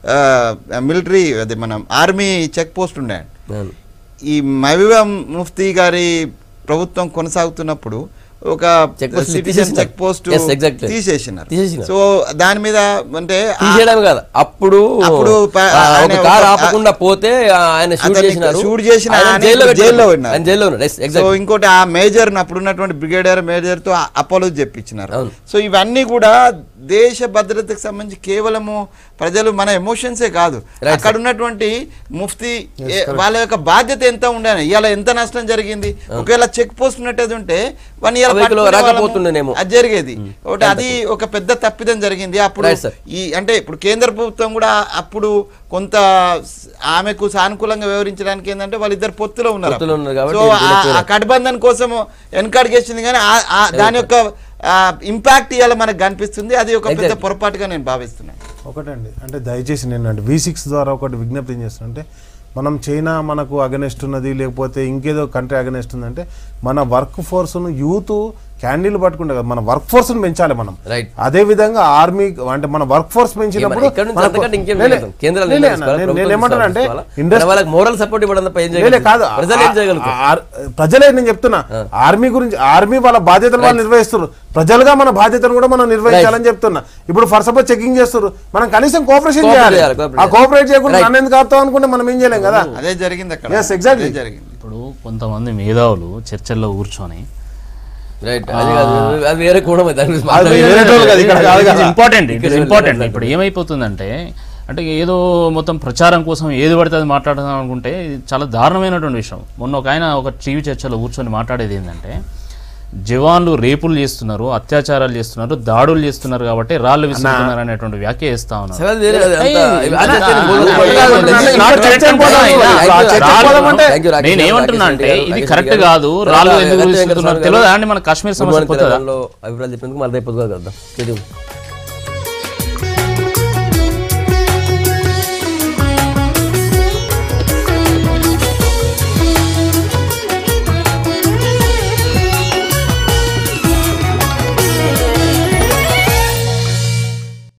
మిలిటరీ అదే మనం ఆర్మీ చెక్ పోస్ట్ ఉన్నాయండి అవును. ఈ మహబూబా ముఫ్తీ గారి ప్రభుత్వం కొనసాగుతున్నప్పుడు ఒక Check post సిటిజన్ తీసేసినారు. Check post Yes, exactly. తీసేసినారు తీసేసినారు. సో దాని మీద అంటే ఆ- తీసేయడం కాదు అప్పుడు అప్పుడు ప- ఆ, ఆయన ఒక కారు ఒక- ఆపకుండా పోతే ఆ, ఆయన షూట్ అతన్ని చేసినారు షూట్ చేసిన ఆయన ఆయన జైల్లో ఇప్పుడు పెట్టారు. జైల్లో ఉన్నారు. ఆయన జైల్లో ఉన్నారు Yes, సో exactly. ఇంకోటి ఆ మేజర్ అప్పుడు ఉన్నటువంటి బ్రిగేడియర్ మేజర్ తో అపోలో చెప్పించినారు అవును. సో ఇవన్నీ కూడా దేశ భద్రతకు సంబంధించి కేవలము ప్రజలు మన ఎమోషన్సే కాదు Right, అక్కడ ఉన్నటువంటి ముఫ్తీ ఏ- వాళ్ళ యొక్క బాధ్యత ఎంత ఉండాలి ఇవాళ ఎంత నష్టం జరిగింది ఒకవేళ చెక్ పోస్ట్ ఉన్నట్టేది ఉంటే వన్ ఇయర్ ఆ vehicle రాకపోతుండేనేమో. అది జరిగేది ఒకటి అది ఒక పెద్ద తప్పిదం జరిగింది అప్పుడు Right, sir. ఈ అంటే ఇప్పుడు కేంద్ర ప్రభుత్వం కూడా అప్పుడు కొంత స్- ఆమెకు సానుకూలంగా వ్యవహరించడానికి ఏంటంటే వాళ్ళిద్దరు పొత్తులో ఉన్నారు పొత్తులో ఉన్నారు కాబట్టి సో వీళ్ళకి ఆ- ఆ కఠబంధన్ కోసం వెనకాడికేసింది కానీ ఆ- ఆ దాని యొక్క ఇంపాక్ట్ ఇవాళ మనకు కనిపిస్తుంది అది ఒక పెద్ద Exactly. పొరపాటుగా నేను భావిస్తున్నాను ఒకటండి అంటే దయచేసి నేను అంటే వి సిక్స్ ద్వారా ఒకటి విజ్ఞప్తి ఏం చేస్తున్నా అంటే మనం చైనా మనకు అగనెస్ట్ ఉన్నది లేకపోతే ఇంకేదో కంట్రీ అగనెస్ట్ ఉందంటే మన వర్క్ ఫోర్స్ను యూత్ క్యాండిల్ పట్టుకుంటే కదా మన వర్క్ ఫోర్స్ను పెంచాలి మనం Right. అదే విధంగా ఆర్మీ అంటే మన వర్క్ ఫోర్స్ పెంచినప్పుడు ఇక్కడ నుంచి మనకు- అంతకంటే ఇంకేం లే, లే, లేదు. కేంద్రాలు లే, లే, నిర్ణయం అన్న, తీసుకోవాలి, నేను- ప్రభుత్వం నేను ఏమంటానంటే తీసుకోవాలి. ఇండస్ట్రీ వాళ్ళకి మోరల్ సపోర్ట్ ఇవ్వడం తప్ప ఏం లేలే చేయగలుగుతారు? కాదు ప్రజలు ఏం చేయగలుగుతారు ఆ- ఆ- ప్రజలే నేను చెప్తున్నా ఆర్మీ గురించి ఆర్మీ వాళ్ళ బాధ్యతలు వాళ్ళు నిర్వహిస్తారు ప్రజలుగా మన బాధ్యతను కూడా మనం నిర్వహించాలని చెప్తున్నా ఇప్పుడు ఫర్ సపోజ్ చెకింగ్ చేస్తారు మనం కనీసం కోఆపరేషన్ Cooperate చేయాలి చేయాలి, cooperate ఆ కోఆపరేట్ చేయకుండా Right. నన్ను ఎందుకు ఆపుతాం అనుకుంటే మనం ఏం చేయలేం కదా అదే జరిగింది అక్కడ Yes, exactly. అదే జరిగింది ఇప్పుడు కొంతమంది మేధావులు చర్చల్లో కూర్చొని రైట్ అది కాదు అది వేరే కూడా దాని గురించి అది వేరే మాట్లాడలేదు. టోల్ కాదు, ఇక్కడ కాదు కదా. ఇంపార్టెంట్ ఇట్ ఇక్కడ ఇస్ వెళ్ళి ఇంపార్టెంట్ మాట్లాడలేదు. ఇప్పుడు ఏమైపోతుందంటే అంటే ఏదో మొత్తం ప్రచారం కోసం ఏది పడితే అది మాట్లాడదాం అనుకుంటే ఇది చాలా దారుణమైనటువంటి విషయం మొన్న ఒక ఆయన ఒక టీవీ చర్చలో కూర్చొని మాట్లాడేది ఏంటంటే జవాన్లు రేపులు చేస్తున్నారు అత్యాచారాలు చేస్తున్నారు దాడులు చేస్తున్నారు కాబట్టి రాళ్ళు విసురుతున్నారు అనేటువంటి వ్యాఖ్య చేస్తా ఉన్నారు అసలు అది వేరే అది అంతా- ఏయ్, అది అన్న, అంతా అన్న, బోధన అన్న, పడలేదు. అన్న, Thank you, not Thank you, correct Thank you, పోదాం. Thank you, చర్చకు Rakesh పోదాం అంటే- Thank you, Rakesh నేను గారు, ఏమంటున్నా Rakesh అంటే గారు, ఇది Rakesh కరెక్ట్ గారు. కాదు రాళ్ళు రాళ్ళ ఎందుకు వెంకట విసురుతున్నారు వెంకట తెలియదా అండి మన కాశ్మీర్ Good సమస్య morning, కొత్తదా తెలంగాణలో అభిప్రాయాలు చెప్పేందుకు మళ్ళీ రేపు పొద్దుగా కలుద్దాం